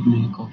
بدون إيقاف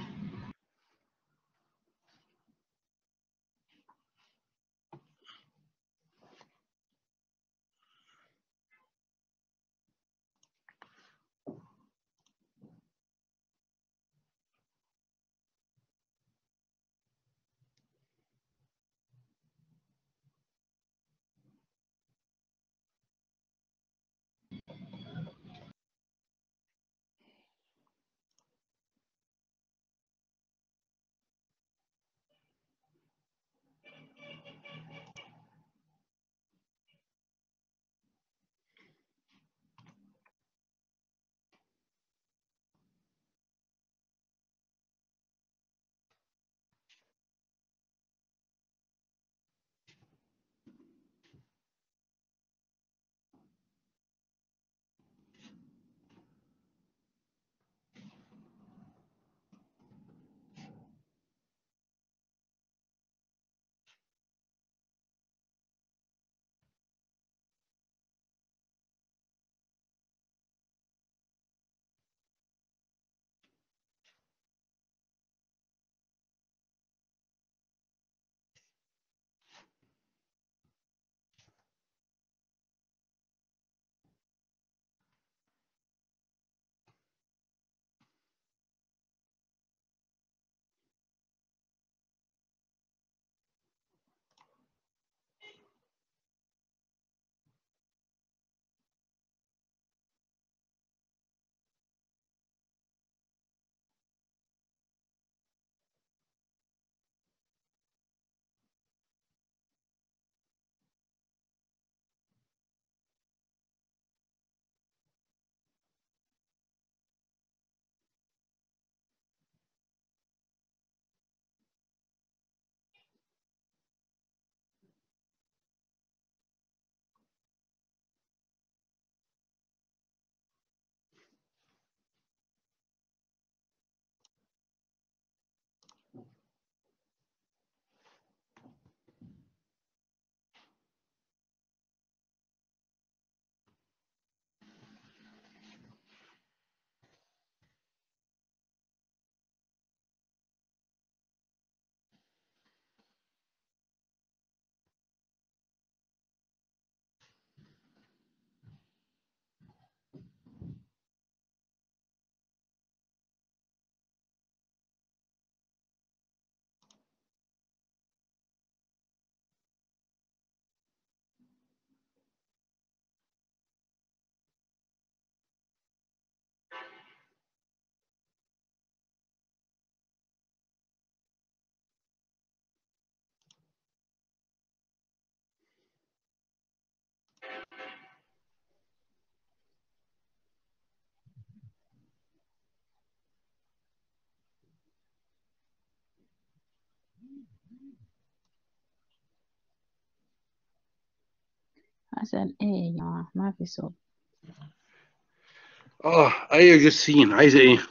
أسأل إيه يا جماعة ما في صوت اه ايوه جوزفين عايزه ايه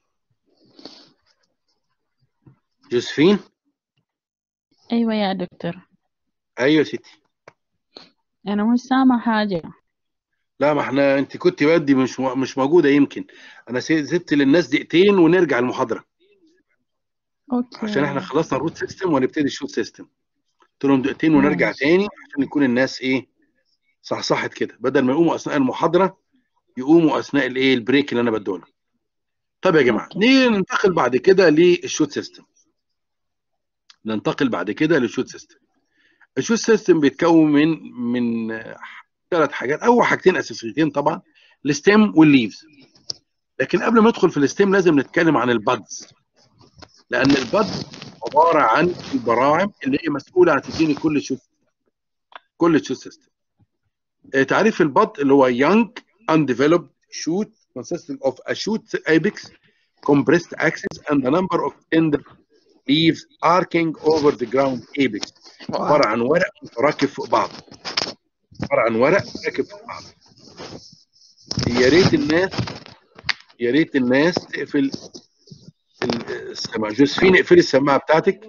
جوزفين أيوة يا دكتور ايوه يا ستي أنا مش سامع حاجة لا ما احنا انت كنت بدي مش مش موجوده يمكن انا سي- سبت للناس دقيقتين ونرجع المحاضره عشان احنا أوكي خلصنا الروت سيستم وهنبتدي الشوت سيستم قلت لهم دقيقتين ونرجع ماشي تاني عشان يكون الناس ايه صحصحت كده بدل ما يقوموا اثناء المحاضره يقوموا اثناء الايه البريك اللي انا بديه لهم طب يا جماعه أوكي نيجي ننتقل بعد كده للشوت سيستم ننتقل بعد كده للشوت سيستم الشوت سيستم بيتكون من من ثلاث حاجات اول حاجتين اساسيتين طبعا الستيم والليفز لكن قبل ما ندخل في الستيم لازم نتكلم عن البادز لان الباد عباره عن البراعم اللي هي مسؤوله عن تديني كل شوت كل شوت سيستم آه، تعريف الباد اللي هو young undeveloped shoot consisting of a shoot apex compressed axis and a number of tender leaves arcing over the ground apex عباره عن ورق متراكب فوق بعض عباره عن ورق راكب فوق بعض يا ريت الناس يا ريت الناس تقفل ال- السماعه جوزفين اقفلي السماعه بتاعتك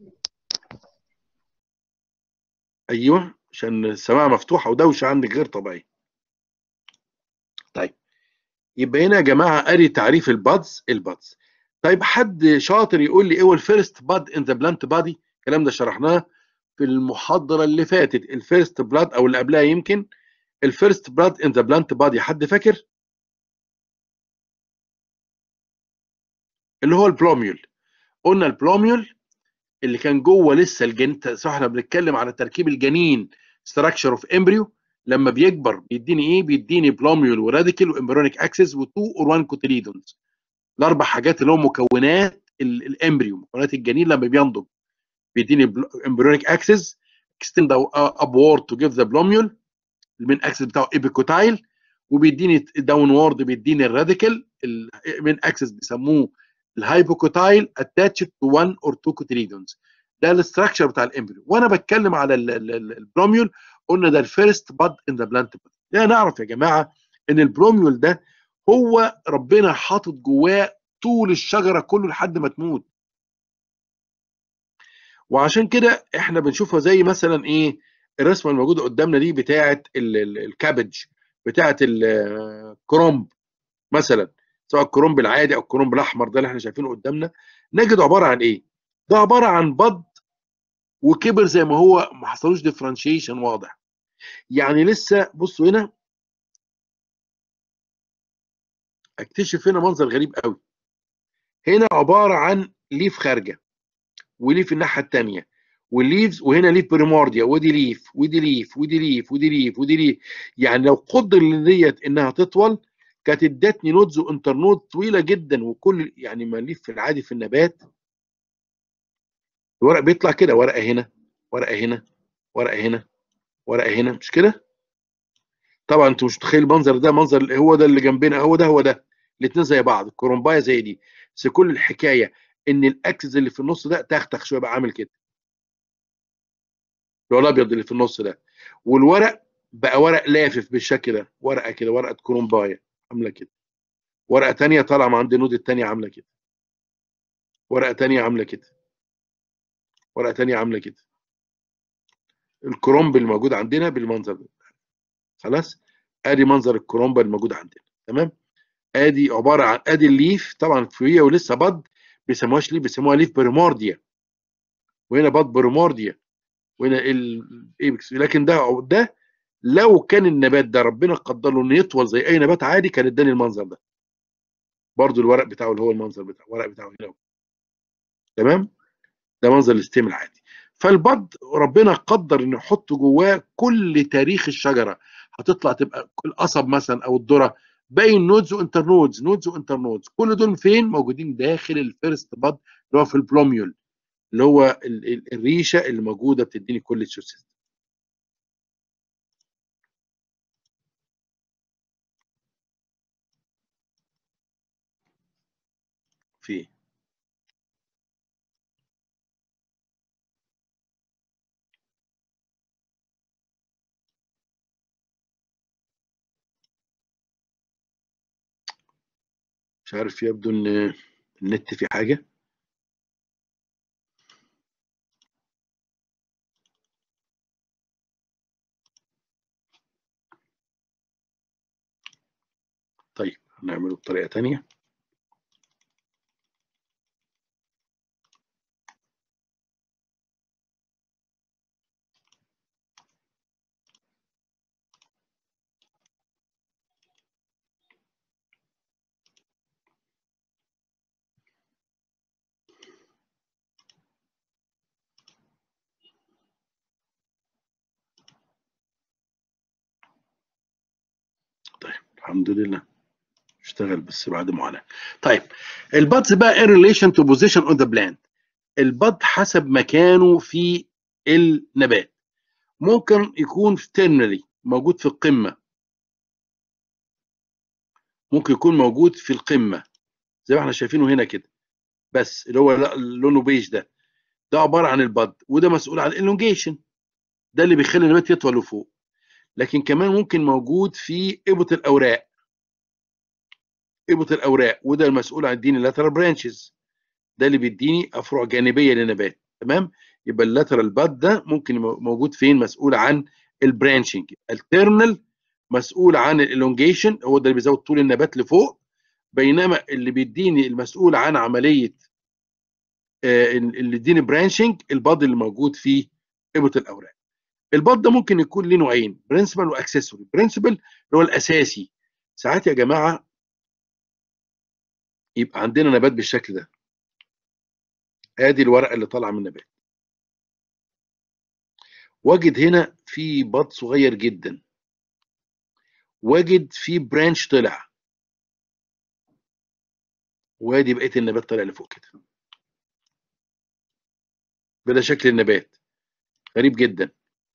ايوه عشان السماعه مفتوحه ودوشه عندك غير طبيعيه طيب يبقى هنا يا جماعه ادي تعريف البادز البادز طيب حد شاطر يقول لي ايه هو الفيرست باد ان ذا بلانت بادي الكلام ده شرحناه في المحاضره اللي فاتت الفيرست بلاد او اللي قبلها يمكن الفيرست بلاد ان ذا بلانت بادي حد فاكر اللي هو البلوميول قلنا البلوميول اللي كان جوه لسه الجنين صح احنا بنتكلم على تركيب الجنين ستراكشر اوف امبريو لما بيكبر بيديني ايه بيديني بلوميول وراديكال وامبريونيك اكسس و2 اور 1 كوتيليدونز الاربع حاجات اللي هم مكونات الامبريو مكونات الجنين لما بينضج بيديني امبريونيك اكسس اكستند ابورد تو جيف ذا بلوميول المين اكسس بتاعه ايبيكوتايل وبيديني داون وورد بيديني الراديكال المين اكسس بيسموه الهايبوكوتايل اتاتشد تو 1 اور 2 كوتيليدونز ده الاستراكشر بتاع الامبريو وانا بتكلم على البروميول قلنا ده الفيرست باد ان ذا بلانت باد يعني نعرف يا جماعه ان البروميول ده هو ربنا حاطط جواه طول الشجره كله لحد ما تموت وعشان كده احنا بنشوفها زي مثلا ايه الرسمه الموجوده قدامنا دي بتاعه الكابج بتاعه الكرومب مثلا سواء الكرومب العادي او الكرومب الاحمر ده اللي احنا شايفينه قدامنا نجد عباره عن ايه؟ ده عباره عن بض وكبر زي ما هو ما حصلوش ديفرنشيشن واضح يعني لسه بصوا هنا اكتشف هنا منظر غريب قوي هنا عباره عن ليف خارجه وليف الناحيه الثانيه والليفز وهنا ليف بريمورديا ودي ليف ودي ليف ودي ليف ودي ليف ودي ليف يعني لو قدر ديت انها تطول كانت ادتني نودز وانترنود طويله جدا وكل يعني ما ليف في العادي في النبات الورق بيطلع كده ورقه هنا ورقه هنا ورقه هنا ورقه هنا مش كده طبعا انتوا مش متخيل المنظر ده منظر هو ده اللي جنبنا هو ده هو ده الاثنين زي بعض الكرومبايه زي دي بس كل الحكايه ان الاكسس اللي في النص ده تختخ شويه بقى عامل كده اللي هو الابيض اللي في النص ده والورق بقى ورق لافف بالشكل ده ورقه كده ورقه كرومبايه عامله كده ورقه ثانيه طالعه من عند النود الثانيه عامله كده ورقه ثانيه عامله كده ورقه ثانيه عامله كده الكرومب الموجود عندنا بالمنظر ده خلاص ادي منظر الكرومب الموجود عندنا تمام ادي عباره عن ادي الليف طبعا فوقيه ولسه بض بيسموهاش ليف بيسموها ليف بريمورديا وهنا بض بريمورديا وهنا الايبكس لكن ده ده لو كان النبات ده ربنا قدر له انه يطول زي اي نبات عادي كان اداني المنظر ده برضو الورق بتاعه اللي هو المنظر بتاعه الورق بتاعه هنا تمام ده منظر الاستيم العادي فالبض ربنا قدر انه يحط جواه كل تاريخ الشجره هتطلع تبقى القصب مثلا او الذره باين نودز وانتر نودز نودز وانتر نودز كل دول فين موجودين داخل الفيرست بض اللي هو في البلوميول اللي هو الريشه اللي موجوده بتديني كل السيستم في مش عارف يبدو ان النت في حاجه طيب هنعمله بطريقه تانية الحمد لله اشتغل بس بعد معاناه طيب البادز بقى in relation to position on the plant الباد حسب مكانه في النبات ممكن يكون terminally موجود في القمه ممكن يكون موجود في القمه زي ما احنا شايفينه هنا كده بس اللي هو لونه بيج ده ده عباره عن الباد وده مسؤول عن الالونجيشن ده اللي بيخلي النبات يطول لفوق لكن كمان ممكن موجود في ابط الاوراق ابط الاوراق وده المسؤول عن الديني اللاترال برانشز ده اللي بيديني افرع جانبيه للنبات تمام يبقى اللاترال باد ده ممكن موجود فين مسؤول عن البرانشنج التيرمينال مسؤول عن الالونجيشن هو ده اللي بيزود طول النبات لفوق بينما اللي بيديني المسؤول عن عمليه آه، اللي يديني برانشنج الباد اللي موجود في ابط الاوراق الباد ده ممكن يكون ليه نوعين برنسبل واكسسوري برنسبل اللي هو الاساسي ساعات يا جماعه يبقى عندنا نبات بالشكل ده ادي الورقه اللي طالعه من النبات واجد هنا في باد صغير جدا واجد في برانش طلع وادي بقيه النبات طالع لفوق كده بدا شكل النبات غريب جدا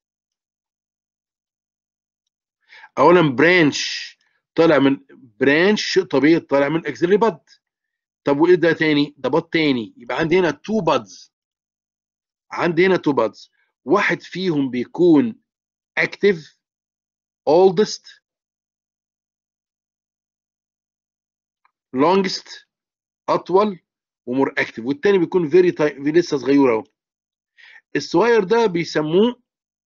اولا برانش طالع من برانش طبيعي طالع من اكسلري باد طب وايه ده تاني ده باد تاني يبقى عندي هنا تو بادز عندي هنا تو بادز واحد فيهم بيكون اكتف oldest longest اطول ومور اكتف والتاني بيكون فيري في لسه صغير اهو الصغير ده بيسموه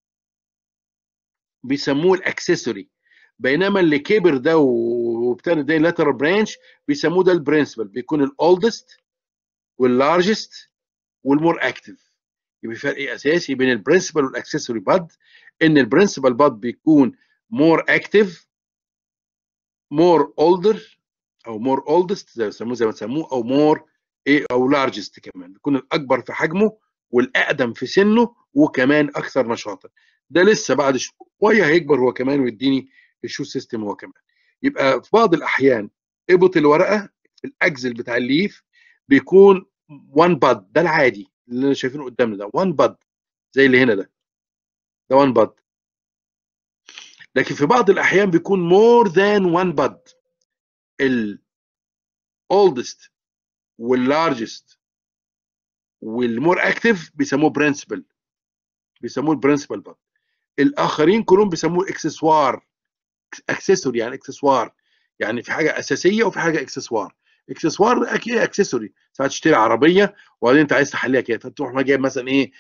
بيسموه الاكسسوري بينما اللي كبر ده وابتدى ده لاترال برانش بيسموه ده البرنسبل بيكون الاولدست واللارجست والمور اكتف يبقى في فرق اساسي بين البرنسبل والاكسسوري باد ان البرنسبل باد بيكون مور اكتف مور اولدر او مور اولدست زي ما بيسموه زي ما بيسموه او مور ايه او لارجست كمان بيكون الاكبر في حجمه والاقدم في سنه وكمان اكثر نشاطا ده لسه بعد شويه هيكبر هو كمان ويديني الشو سيستم هو كمان يبقى في بعض الاحيان ابط الورقه في الاجزل بتاع الليف بيكون وان باد ده العادي اللي شايفينه قدامنا ده وان باد زي اللي هنا ده ده وان باد لكن في بعض الاحيان بيكون مور ذان وان باد ال oldest واللارجست والمور اكتف بيسموه برنسبل بيسموه البرنسبل باد الاخرين كلهم بيسموه اكسسوار اكسسوري يعني اكسسوار يعني في حاجه اساسيه وفي حاجه اكسسوار اكسسوار اكيد اكسسوري ساعات تشتري عربيه وبعدين انت عايز تحليها كده فتروح ما جايب مثلا ايه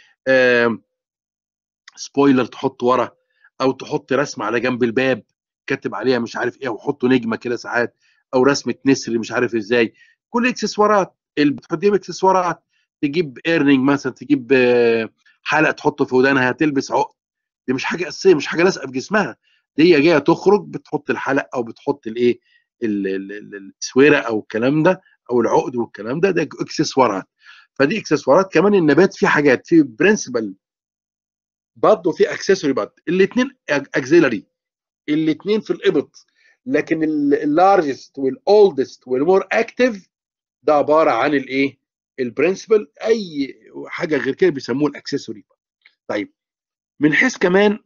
سبويلر تحط ورا او تحط رسمه على جنب الباب كاتب عليها مش عارف ايه وحطه نجمه كده ساعات او رسمه نسر مش عارف ازاي كل اكسسوارات اللي بتحط اكسسوارات تجيب ايرنينج مثلا تجيب حلقه تحطه في ودانها تلبس عقد دي مش حاجه اساسيه مش حاجه لازقه في جسمها دي هي جايه تخرج بتحط الحلق او بتحط الايه الاسوره او الكلام ده او العقد والكلام ده ده اكسسوارات فدي اكسسوارات كمان النبات فيه حاجات في برنسبل باد وفي اكسسوري باد الاثنين اكزيلري الاثنين في الابط لكن اللارجست والاولدست والمور اكتف ده عباره عن الايه البرنسبل اي حاجه غير كده بيسموه الاكسسوري طيب من حيث كمان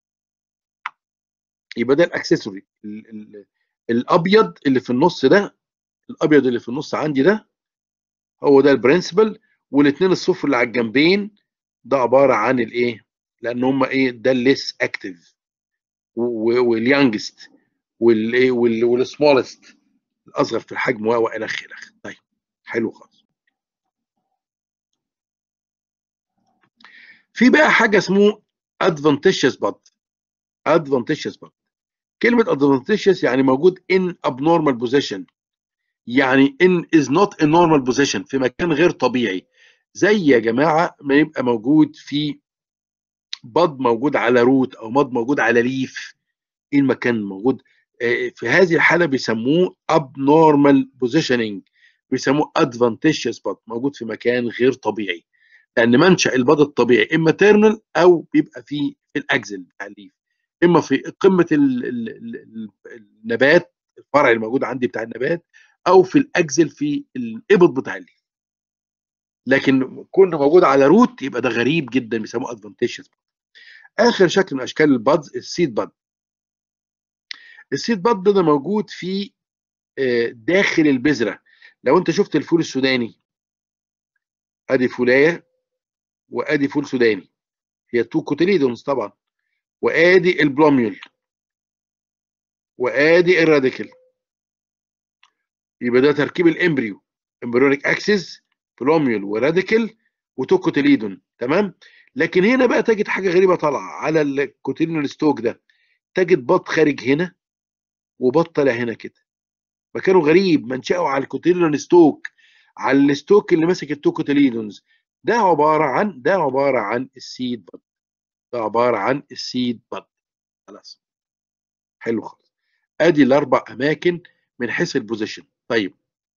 يبقى ده الاكسسوري الابيض اللي في النص ده الابيض اللي في النص عندي ده هو ده البرنسبل والاثنين الصفر اللي على الجنبين ده عباره عن الايه لان هم ايه ده الليس اكتف واليانجست والايه والسمولست الاصغر في الحجم والى اخره طيب حلو خالص في بقى حاجه اسمه adventitious bud adventitious bud كلمه adventitious يعني موجود in abnormal position يعني in is not in normal position في مكان غير طبيعي زي يا جماعه ما يبقى موجود في بض موجود على روت او مض موجود على ليف ايه المكان موجود في هذه الحاله بيسموه abnormal positioning بيسموه adventitious bud موجود في مكان غير طبيعي لان منشا البض الطبيعي اما تيرمال او بيبقى في الاجزل بتاع الليف اما في قمه ال ال النبات الفرع الموجود عندي بتاع النبات او في الاجزل في الابط بتاع الليف لكن كون موجود على روت يبقى ده غريب جدا بيسموه ادفانتيشس اخر شكل من اشكال البادز السيد باد السيد باد ده موجود في داخل البذره لو انت شفت الفول السوداني ادي فولايه وادي فول سوداني هي تو كوتيليدونز طبعا وادي البلوميول وادي الراديكل يبقى ده تركيب الامبريو امبريونيك اكسس بلوميول وراديكل وتوكوتيليدون تمام لكن هنا بقى تجد حاجه غريبه طالعه على الكوتيلينال ستوك ده تجد بط خارج هنا وبط طالع هنا كده مكانه غريب منشأه على الكوتيليون ستوك على الستوك اللي ماسك التو كوتيليونز ده عباره عن ده عباره عن السيد بد ده عباره عن السيد بد خلاص حلو خالص ادي الاربع اماكن من حيث البوزيشن طيب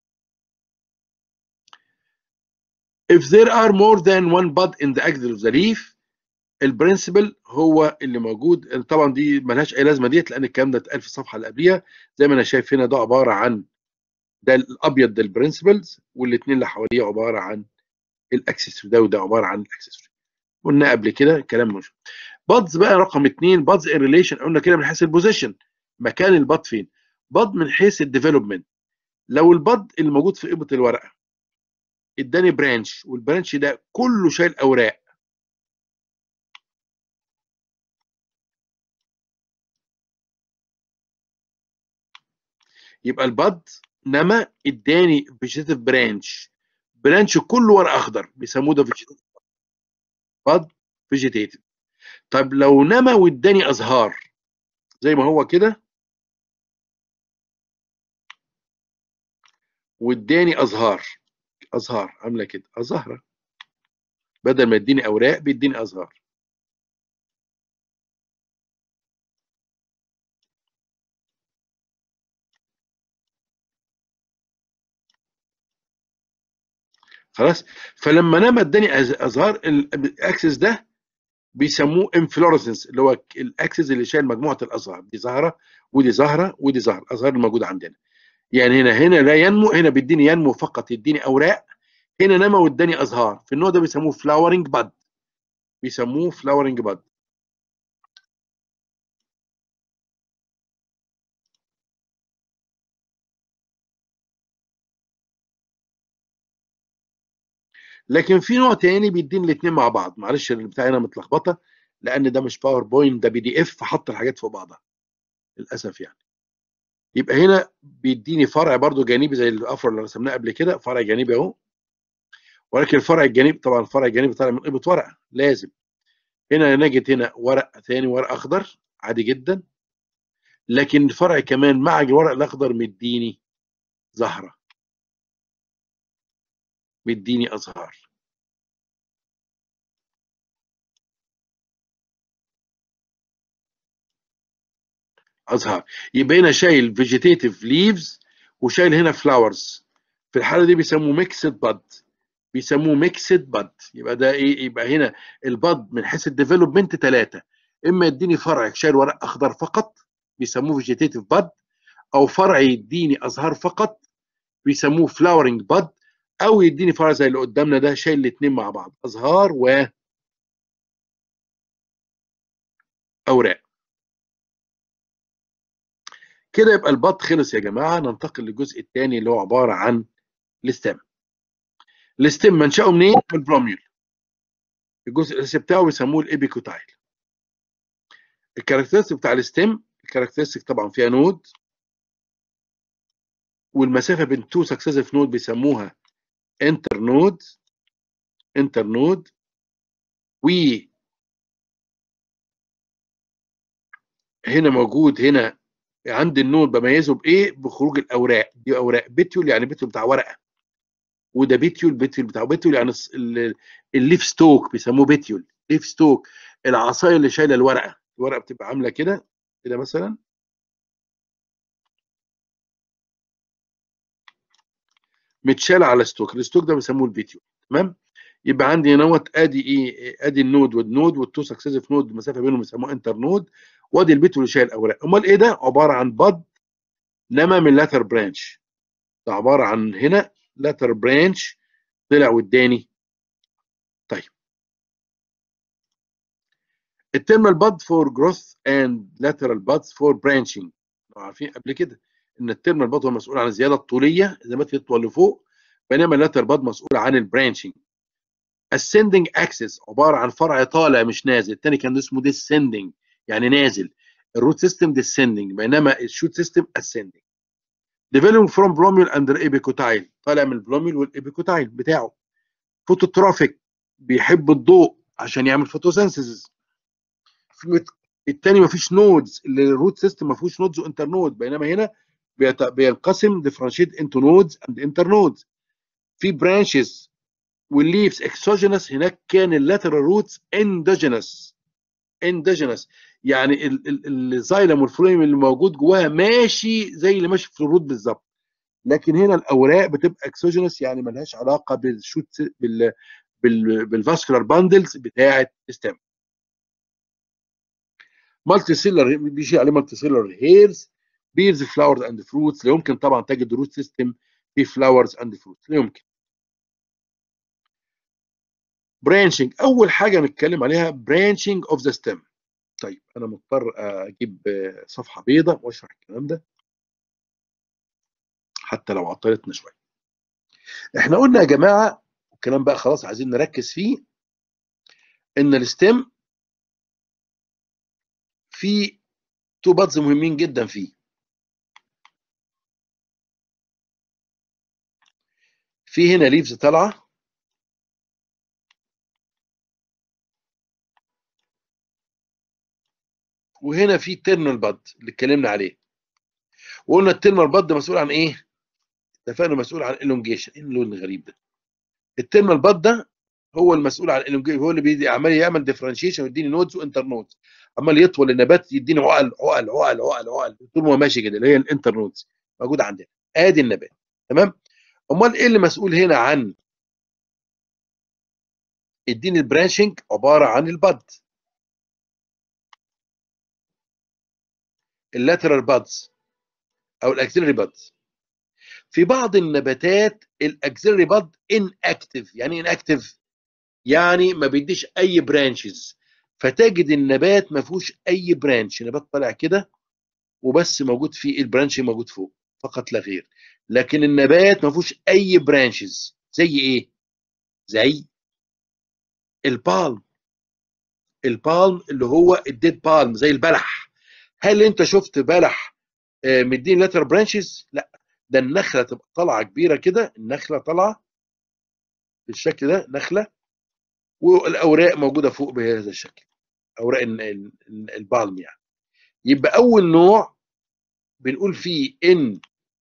if there are more than one bud in the axis of the leaf البرنسبل هو اللي موجود طبعا دي ملهاش اي لازمه ديت لان الكلام ده اتقال في الصفحه اللي قبليها زي ما انا شايف هنا ده عباره عن ده الابيض ده البرنسبلز والاثنين اللي حواليه عباره عن الاكسسوري ده وده عباره عن الاكسسوري قلنا قبل كده كلام مش بادز بقى رقم اثنين بادز ان ريليشن قلنا كده من حيث البوزيشن مكان الباد فين باد من حيث الديفلوبمنت لو الباد اللي موجود في قبه الورقه اداني برانش والبرانش ده كله شايل اوراق يبقى الباد نما اداني فيجيتيف برانش برانش كله ورق اخضر بيسموه ده فيجيتيف باد فيجيتيف طب لو نما واداني ازهار زي ما هو كده واداني ازهار ازهار عامله كده ازهره بدل ما يديني اوراق بيديني ازهار خلاص فلما نما اداني ازهار الاكسس ده بيسموه انفلورسنس اللي هو الاكسس اللي شايل مجموعه الازهار دي زهره ودي زهره ودي زهره الازهار الموجوده عندنا يعني هنا هنا لا ينمو هنا بيديني ينمو فقط يديني اوراق هنا نما واداني ازهار في النوع ده بيسموه فلاورنج باد بيسموه فلاورنج باد لكن في نوع تاني بيديني الاثنين مع بعض معلش البتاع هنا متلخبطه لان ده مش باوربوينت ده بي دي اف فحط الحاجات فوق بعضها للاسف يعني يبقى هنا بيديني فرع برضو جانبي زي الافر اللي رسمناه قبل كده فرع جانبي اهو ولكن الفرع الجانبي طبعا الفرع الجانبي طالع من قيمه ورقه لازم هنا نجد هنا ورق ثاني ورق اخضر عادي جدا لكن الفرع كمان مع الورق الاخضر مديني زهره مديني ازهار ازهار يبقى هنا شايل فيجيتيتيف ليفز وشايل هنا فلاورز في الحاله دي بيسموه ميكسد باد بيسموه ميكسد باد يبقى ده ايه يبقى هنا الباد من حيث الديفلوبمنت ثلاثه اما يديني فرع شايل ورق اخضر فقط بيسموه فيجيتيتيف باد او فرع يديني ازهار فقط بيسموه فلاورنج باد او يديني فرع زي اللي قدامنا ده شايل الاثنين مع بعض ازهار و اوراق كده يبقى البط خلص يا جماعه ننتقل للجزء الثاني اللي هو عباره عن الستام الستام منشأه منين؟ من البروميول الجزء الاساسي بتاعه بيسموه الابيكوتايل الكاركترستيك بتاع الستيم الكاركترستيك طبعا فيها نود والمسافه بين تو سكسيسيف نود بيسموها انتر نود انتر نود و هنا موجود هنا عند النود بميزه بايه بخروج الاوراق دي اوراق بيتيول يعني بيتيول بتاع ورقه وده بيتيول بيتيول بتاع بيتيول يعني الليف ستوك بيسموه بيتيول ليف ستوك العصايه اللي شايله الورقه الورقه بتبقى عامله كده كده مثلا متشاله على ستوك الستوك ده بيسموه البيتيول تمام يبقى عندي نوت ادي ايه ادي النود والنود والتو سكسيسيف نود المسافه بينهم بيسموها انتر نود وادي البيت اللي شايل اوراق امال ايه ده عباره عن بد نما من لاتر برانش ده عباره عن هنا لاتر برانش طلع واداني طيب التيرمال باد فور جروث اند لاترال بادز فور برانشنج عارفين قبل كده ان التيرمال باد هو مسؤول عن الزياده الطوليه زي ما تطول لفوق بينما اللاتر باد مسؤول عن البرانشنج ascending axis عباره عن فرع طالع مش نازل الثاني كان اسمه descending يعني نازل الروت سيستم descending بينما الشوت سيستم ascending developing from bromule and epicotyle طالع من البروميول والابيكوتايل بتاعه فوتوتروفيك بيحب الضوء عشان يعمل فوتوسينثيسيس الثاني ما فيش نودز الروت سيستم ما فيهوش نودز وانتر نود بينما هنا بيت- بينقسم differentiate into nodes and internodes في branches والليفز exogenous هناك كان اللاترال روتس endogenous endogenous يعني ال- ال- الزايلم والفلويم اللي موجود جواها ماشي زي اللي ماشي في الروت بالظبط لكن هنا الاوراق بتبقى اكسوجينوس يعني ملهاش علاقه بالشوت بال بال بالفاسكولار باندلز بتاعه ستيم مالتي سيلر بيجي عليه مالتي سيلر هيرز بيرز فلاورز اند فروتس لا يمكن طبعا تجد روت سيستم في فلاورز اند فروتس لا يمكن برانشنج اول حاجه نتكلم عليها برانشنج اوف ذا ستيم طيب انا مضطر اجيب صفحه بيضاء واشرح الكلام ده حتى لو عطلتنا شويه احنا قلنا يا جماعه الكلام بقى خلاص عايزين نركز فيه ان الستيم في تو بادز مهمين جدا فيه في هنا ليفز طالعه وهنا في تيرمينال باد اللي اتكلمنا عليه وقلنا التيرمينال باد مسؤول عن ايه؟ اتفقنا مسؤول عن الونجيشن ايه اللون الغريب ده؟ التيرمينال باد ده هو المسؤول عن الالونجيشن هو اللي بيدي عمال يعمل ديفرنشيشن ويديني نودز وانتر نودز عمال يطول النبات يديني عقل عقل عقل عقل عقل طول ما هو ماشي كده اللي هي الانتر نودز موجوده عندنا ادي النبات تمام امال ايه اللي مسؤول هنا عن اديني البرانشنج عباره عن الباد اللاترال بادز او الاكسلري بادز في بعض النباتات الاكسلري باد ان اكتف يعني ان اكتف يعني ما بيديش اي برانشز فتجد النبات ما فيهوش اي برانش نبات طالع كده وبس موجود فيه البرانش موجود فوق فقط لا غير لكن النبات ما فيهوش اي برانشز زي ايه زي البالم البالم اللي هو الديد بالم زي البلح هل انت شفت بلح آه، مدين لاتر برانشز لا ده النخله تبقى طالعه كبيره كده النخله طالعه بالشكل ده نخله والاوراق موجوده فوق بهذا الشكل اوراق ال- ال- البالم يعني يبقى اول نوع بنقول فيه ان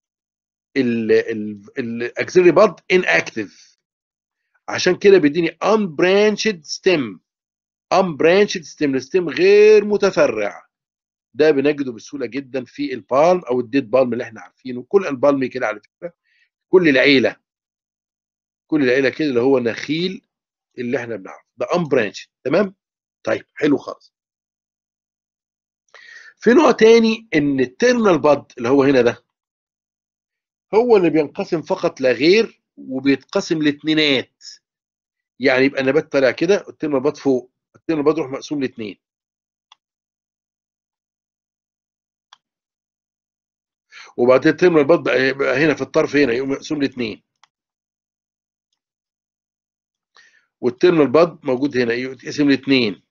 الاكسلري باد ان اكتف عشان كده بيديني unbranched stem unbranched stem الستيم غير متفرع ده بنجده بسهوله جدا في البالم او الديد بالم اللي احنا عارفينه كل البالم كده على فكره كل العيله كل العيله كده اللي هو نخيل اللي احنا بنعرفه ده unbranched تمام طيب حلو خالص في نوع تاني ان التيرنال باد اللي هو هنا ده هو اللي بينقسم فقط لا غير وبيتقسم لاثنينات يعني يبقى النبات طالع كده التيرنال باد فوق التيرنال باد يروح مقسوم لاثنين وبعدين التيرمينال باد بقى يبقى هنا في الطرف هنا يقوم مقسوم لاثنين والتيرمينال باد موجود هنا يتقسم لاثنين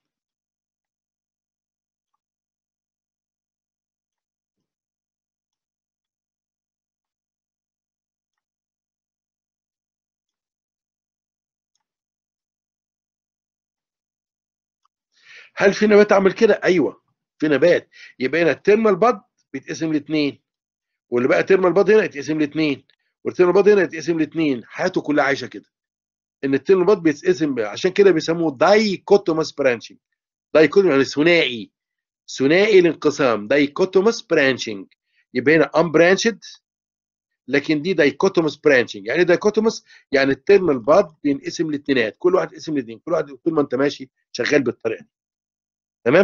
هل في نبات عمل كده؟ ايوه في نبات يبقى هنا التيرمال باد بيتقسم لاثنين واللي بقى تيرمال باد هنا يتقسم لاثنين والتيرمال باد هنا يتقسم لاثنين حياته كلها عايشه كده ان التيرمال باد بيتقسم عشان كده بيسموه دايكوتوماس برانشنج دايكوتوماس يعني ثنائي ثنائي الانقسام دايكوتوماس برانشنج يبقى هنا امبرانشد لكن دي دايكوتوماس برانشنج يعني دايكوتوماس يعني التيرمال باد بينقسم لاثنينات كل واحد يقسم لاثنين كل واحد طول ما انت ماشي شغال بالطريقه دي تمام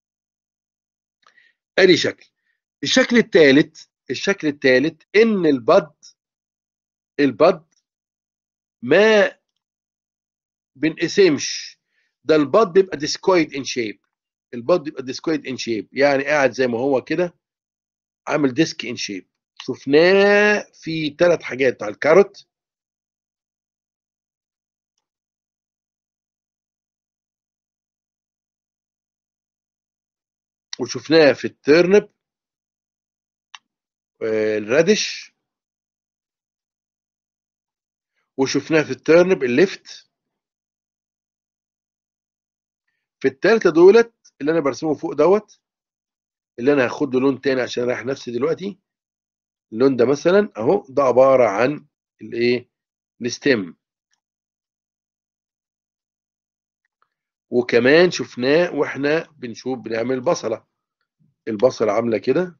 ادي شكل الشكل الثالث الشكل الثالث ان البد البد ما بنقسمش ده البد بيبقى ديسكويد ان شيب البد بيبقى ديسكويد ان شيب يعني قاعد زي ما هو كده عامل ديسك ان شيب شفناه في ثلاث حاجات على الكاروت وشفناه في الترنب الرادش وشفناه في الترنب الليفت في الثالثه دولت اللي انا برسمه فوق دوت اللي انا هاخد له لون تاني عشان اريح نفسي دلوقتي اللون ده مثلا اهو ده عباره عن الايه الستيم وكمان شفناه واحنا بنشوف بنعمل بصله البصله عامله كده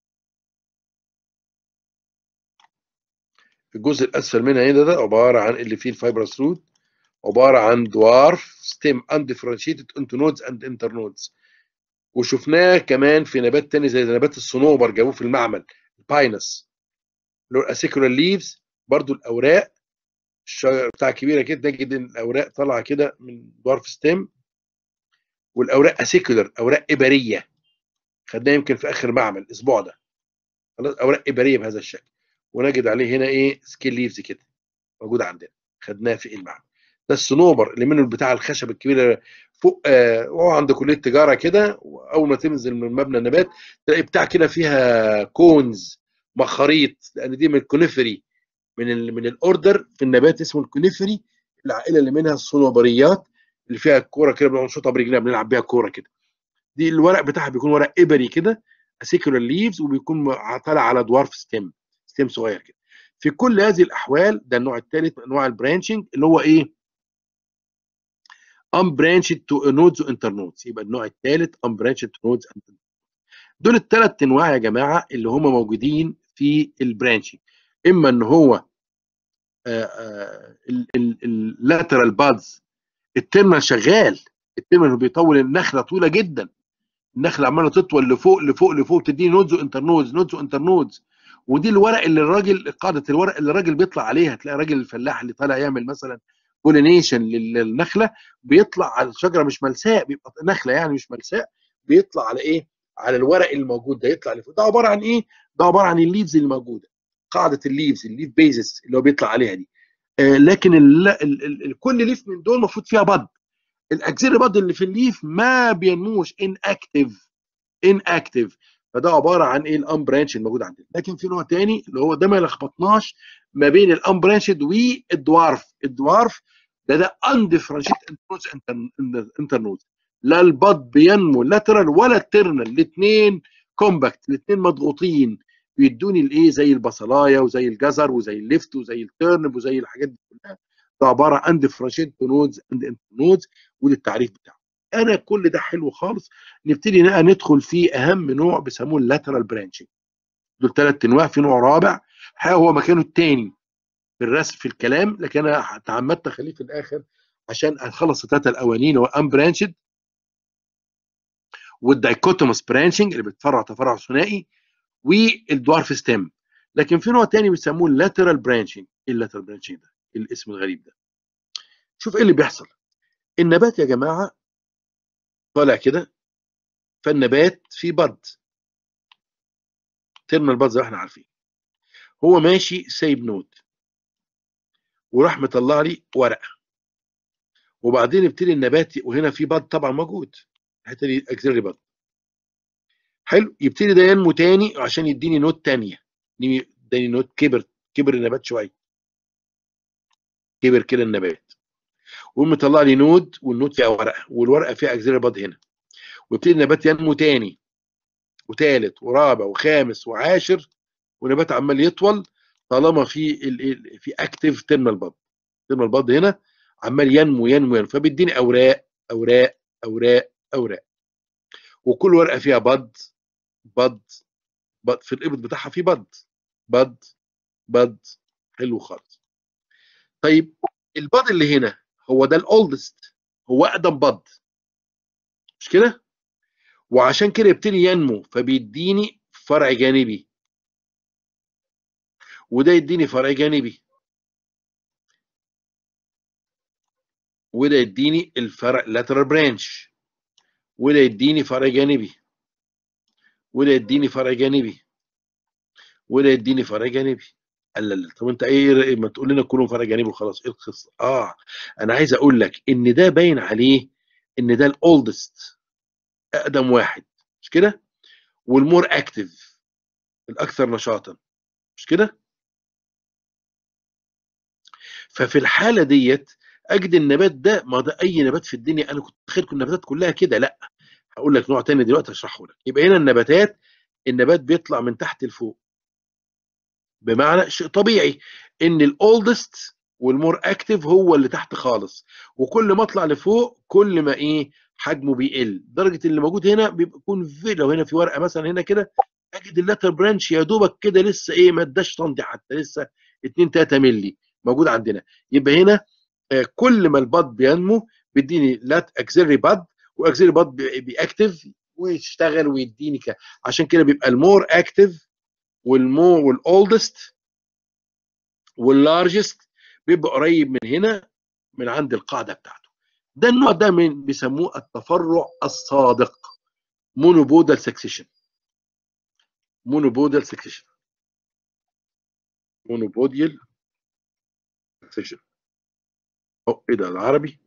الجزء الاسفل منها هنا ده عباره عن اللي فيه الفايبرس روت عباره عن دوارف ستيم undifferentiated into nodes and internodes وشفناه كمان في نبات تاني زي نبات الصنوبر جابوه في المعمل الباينس اللي هو الاسيكولار ليفز برضو الاوراق الشجر بتاع كبيره كده تجد ان الاوراق طالعه كده من دوارف ستيم والاوراق اسيكولار اوراق ابريه خدناها يمكن في اخر معمل الاسبوع ده خلاص اوراق ابريه بهذا الشكل ونجد عليه هنا ايه سكيل ليفز كده موجود عندنا خدناه في المعمل ده الصنوبر اللي منه بتاع الخشب الكبيره فوق آه وهو عند كليه تجاره كده واول ما تنزل من مبنى النبات تلاقي بتاع كده فيها كونز مخاريط لان دي من الكونيفري من ال من الاوردر في النبات اسمه الكونيفري العائله اللي منها الصنوبريات اللي فيها الكوره كده بنشوطها برجلنا بنلعب بيها كوره كده دي الورق بتاعها بيكون ورق ابري كده اسيكولار ليفز وبيكون طالع على دوارف ستيم ستيم صغير كده في كل هذه الاحوال ده النوع الثالث من انواع البرانشنج اللي هو ايه unbranched to nodes وانترنودز يبقى النوع الثالث unbranched to nodes and دول الثلاث انواع يا جماعه اللي هم موجودين في البرانشنج اما ان هو اللاترال بادز الترمينال شغال الترمينال بيطول النخله طويله جدا النخله عماله تطول لفوق لفوق لفوق تديني نودز وانترنودز نودز وانترنودز ودي الورق اللي الراجل قاعده الورق اللي الراجل بيطلع عليها تلاقي راجل الفلاح اللي طالع يعمل مثلا بولينيشن للنخله بيطلع على الشجره مش ملساء بيبقى نخله يعني مش ملساء بيطلع على ايه؟ على الورق الموجود ده يطلع لفوق ده عباره عن ايه؟ ده عباره عن الليفز اللي موجوده قاعده الليفز الليف بيزس اللي هو بيطلع عليها دي آه لكن ال ال ال ال كل ليف من دول المفروض فيها بد الاكزيري بد اللي في الليف ما بينموش ان اكتف ان اكتف فده عباره عن ايه الامبرانش الموجود عندنا لكن في نوع تاني اللي هو ده ما لخبطناش ما بين الامبرانشد والدوارف الدوارف ده ده اندفرنشيت انترنود لا البط بينمو لاترال ولا الترنال الاثنين كومباكت الاثنين مضغوطين بيدوني الايه زي البصلايه وزي الجزر وزي الليفت وزي الترنب وزي الحاجات دي كلها ده عباره عن ديفرنشيت نودز اند نودز ودي التعريف بتاعه انا كل ده حلو خالص نبتدي بقى ندخل في اهم نوع بيسموه اللاترال برانشنج دول ثلاث انواع في نوع رابع هو مكانه الثاني في الرسم في الكلام لكن انا تعمدت اخليه في الاخر عشان اخلص الثلاثه الاولانيين هو ام برانشد والدايكوتوموس برانشنج اللي بتفرع تفرع ثنائي والدوارف ستيم لكن في نوع تاني بيسموه اللاترال برانشنج ايه اللاترال برانشنج ده؟ ايه الاسم الغريب ده؟ شوف ايه اللي بيحصل النبات يا جماعه طالع كده فالنبات فيه بد ترمى البد زي ما احنا عارفين هو ماشي سايب نود وراح مطلع لي ورقه وبعدين يبتدي النبات وهنا في بد طبعا موجود الحته دي اكزيلري بد حلو يبتدي ده ينمو تاني عشان يديني نوت تانية اداني نوت كبر كبر النبات شويه كبر كده النبات ويقوم مطلع لي نود والنود فيها ورقه والورقه فيها اكزيلري باد هنا ويبتدي النبات ينمو تاني وثالث ورابع وخامس وعاشر ونبات عمال يطول طالما في ال في اكتف تيرمال باد تيرمال باد هنا عمال ينمو ينمو ينمو فبيديني اوراق اوراق اوراق اوراق وكل ورقه فيها بد بد بد في الابط بتاعها في بد بد بد حلو خالص طيب البد اللي هنا هو ده الاولدست هو اقدم بد مش كده وعشان كده يبتدي ينمو فبيديني فرع جانبي وده يديني فرع جانبي وده يديني الفرع lateral برانش وده يديني فرع جانبي وده يديني فرع جانبي وده يديني فرع جانبي قال لا طب انت ايه ما تقول لنا كلهم فرع جانبي وخلاص ايه القصه اه انا عايز اقول لك ان ده باين عليه ان ده الاولدست اقدم واحد مش كده والمور اكتف الاكثر نشاطا مش كده ففي الحاله ديت اجد النبات ده ما ده اي نبات في الدنيا انا كنت متخيل كل النباتات كلها كده لا هقول لك نوع تاني دلوقتي هشرحه لك يبقى هنا النباتات النبات بيطلع من تحت لفوق بمعنى شيء طبيعي ان الاولدست والمور اكتف هو اللي تحت خالص وكل ما اطلع لفوق كل ما ايه حجمه بيقل لدرجه اللي موجود هنا بيكون في لو هنا في ورقه مثلا هنا كده اجد اللاتر برانش يا دوبك كده لسه ايه ما اداش سنتي حتى لسه 2 3 مللي موجود عندنا يبقى هنا آه كل ما الباد بينمو بيديني لات اكسلري باد واكسلري باد بيأكتف ويشتغل ويديني ك... عشان كده بيبقى المور اكتف والمور والاولدست واللارجست بيبقى قريب من هنا من عند القاعده بتاعته ده النوع ده من بيسموه التفرع الصادق مونوبودال سكسيشن مونوبودال سكسيشن مونوبوديال سكسيشن او ايه ده العربي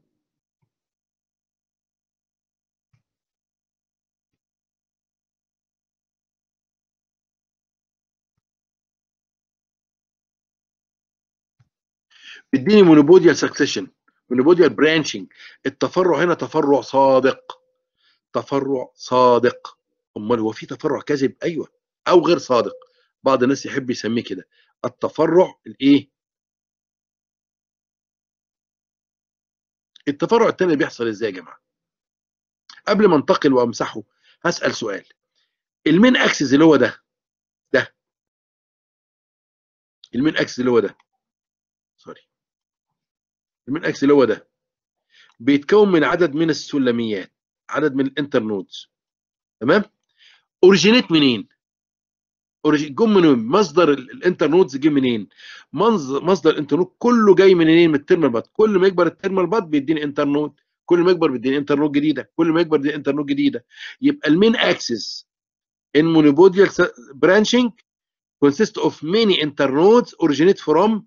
بيديني مونوبوديال سكسيشن مونوبوديال برانشنج التفرع هنا تفرع صادق تفرع صادق امال هو في تفرع كاذب ايوه او غير صادق بعض الناس يحب يسميه كده التفرع الايه التفرع الثاني بيحصل ازاي يا جماعه قبل ما انتقل وامسحه هسال سؤال المين اكسس اللي هو ده ده المين اكسس اللي هو ده سوري المين اكسس اللي هو ده بيتكون من عدد من السلميات عدد من الانترنودز تمام اوريجينيت منين جم منين مصدر الانترنودز جه منين مصدر الانترنود كله جاي منين من التيرمال باد كل ما يكبر التيرمال باد بيديني انترنود كل ما يكبر بيديني انترنود جديده كل ما يكبر بيديني انترنود جديده يبقى المين اكسس in monopodial branching consist of many internodes originate from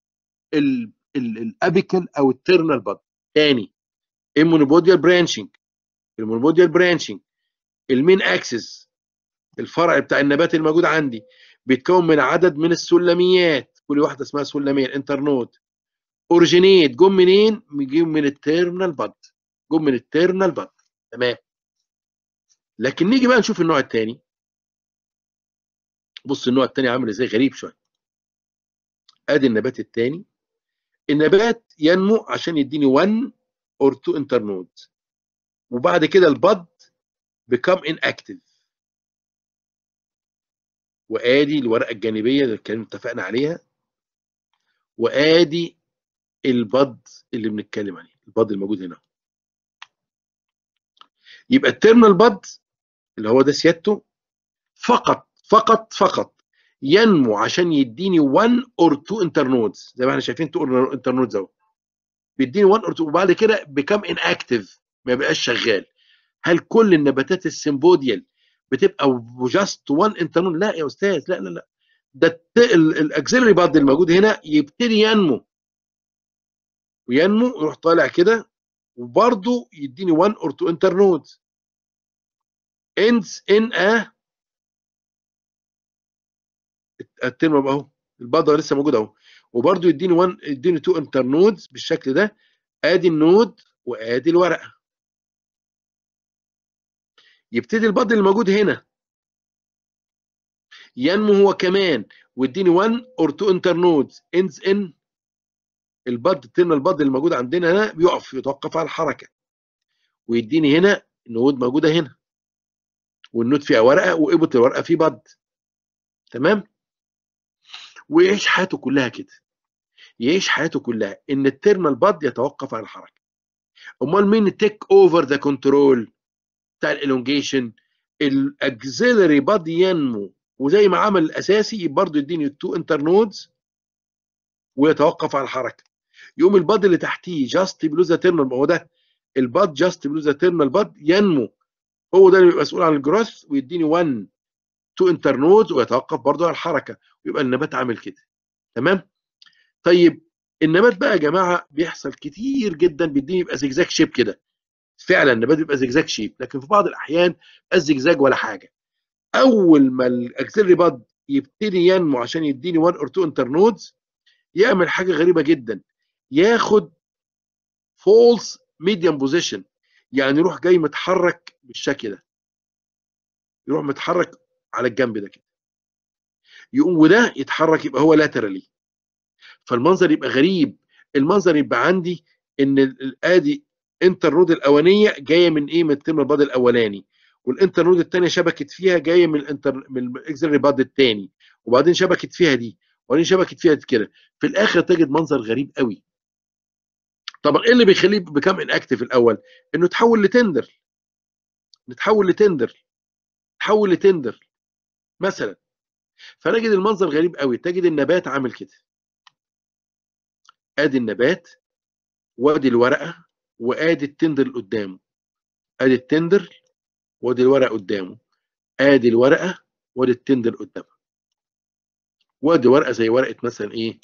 الابيكال او التيرنال باد تاني المونوبوديال برانشنج المونوبوديال برانشنج المين اكسس الفرع بتاع النبات الموجود عندي بيتكون من عدد من السلميات كل واحده اسمها سلميه الانترنود اوريجينيت جم منين؟ جم من التيرنال باد جم من التيرنال باد تمام لكن نيجي بقى نشوف النوع الثاني بص النوع الثاني عامل ازاي غريب شويه ادي النبات الثاني النبات ينمو عشان يديني 1 اور 2 انترنود وبعد كده البد become inactive وادي الورقه الجانبيه اللي كان اتفقنا عليها وادي البد اللي بنتكلم عليه البد الموجود هنا يبقى التيرمينال بد اللي هو ده سيادته فقط فقط فقط ينمو عشان يديني 1 اور 2 انترنودز زي ما احنا شايفين 2 انترنودز اهو بيديني 1 اور 2 وبعد كده بيكام ان اكتف ما يبقاش شغال هل كل النباتات السيمبوديال بتبقى جاست 1 انترنود لا يا استاذ لا لا لا ده الاكسلري باد الموجود هنا يبتدي ينمو وينمو يروح طالع كده وبرضه يديني 1 اور 2 انترنودز ends in a الترم اهو البادره لسه موجود اهو وبرده يديني 1 يديني 2 انترنودز بالشكل ده ادي النود وادي الورقه يبتدي الباد اللي موجود هنا ينمو هو كمان ويديني 1 اور 2 انترنودز ends in الباد الترمينال باد اللي موجود عندنا هنا بيقف يتوقف على الحركه ويديني هنا نود موجوده هنا والنود فيها ورقه وقبط الورقه فيه باد تمام ويعيش حياته كلها كده يعيش حياته كلها ان التيرمال باد يتوقف على الحركه امال مين تيك اوفر ذا كنترول بتاع الالونجيشن الاكسلري باد ينمو وزي ما عمل الاساسي برضه يديني التو انترنودز ويتوقف على الحركه يقوم الباد اللي تحتيه جاست بلو ذا تيرمال هو ده الباد جاست بلو ذا تيرمال باد ينمو هو ده اللي بيبقى مسؤول عن الجروث ويديني 1 تو انترنودز ويتوقف برضه على الحركه ويبقى النبات عامل كده تمام طيب النبات بقى يا جماعه بيحصل كتير جدا بيديني يبقى زجزاج شيب كده فعلا النبات بيبقى زجزاج شيب لكن في بعض الاحيان الزجزاج ولا حاجه اول ما الاكسلري باد يبتدي ينمو عشان يديني 1 اور 2 انترنودز يعمل حاجه غريبه جدا ياخد فولس ميديم بوزيشن يعني يروح جاي متحرك بالشكل ده يروح متحرك على الجنب ده كده يقوم وده يتحرك يبقى هو لاترالي فالمنظر يبقى غريب المنظر يبقى عندي ان ادي انتر الاولانيه جايه من ايه من الترمال باد الاولاني والانتر نود الثانيه شبكت فيها جايه من الانتر من الاكزري باد الثاني وبعدين شبكت فيها دي وبعدين شبكت فيها كده في الاخر تجد منظر غريب قوي طبعا ايه اللي بيخليه بكام انكتف الاول انه تحول لتندر نتحول لتندر تحول لتندر مثلا فنجد المنظر غريب قوي تجد النبات عامل كده ادي النبات وادي الورقه وادي التندر قدامه ادي التندر وادي الورقه قدامه ادي الورقه وادي التندر قدامها وادي ورقه زي ورقه مثلا ايه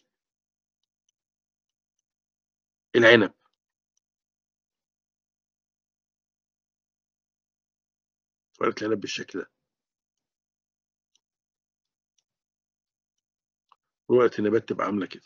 العنب ورقه العنب بالشكل ده ورقه النبات تبقى عامله كده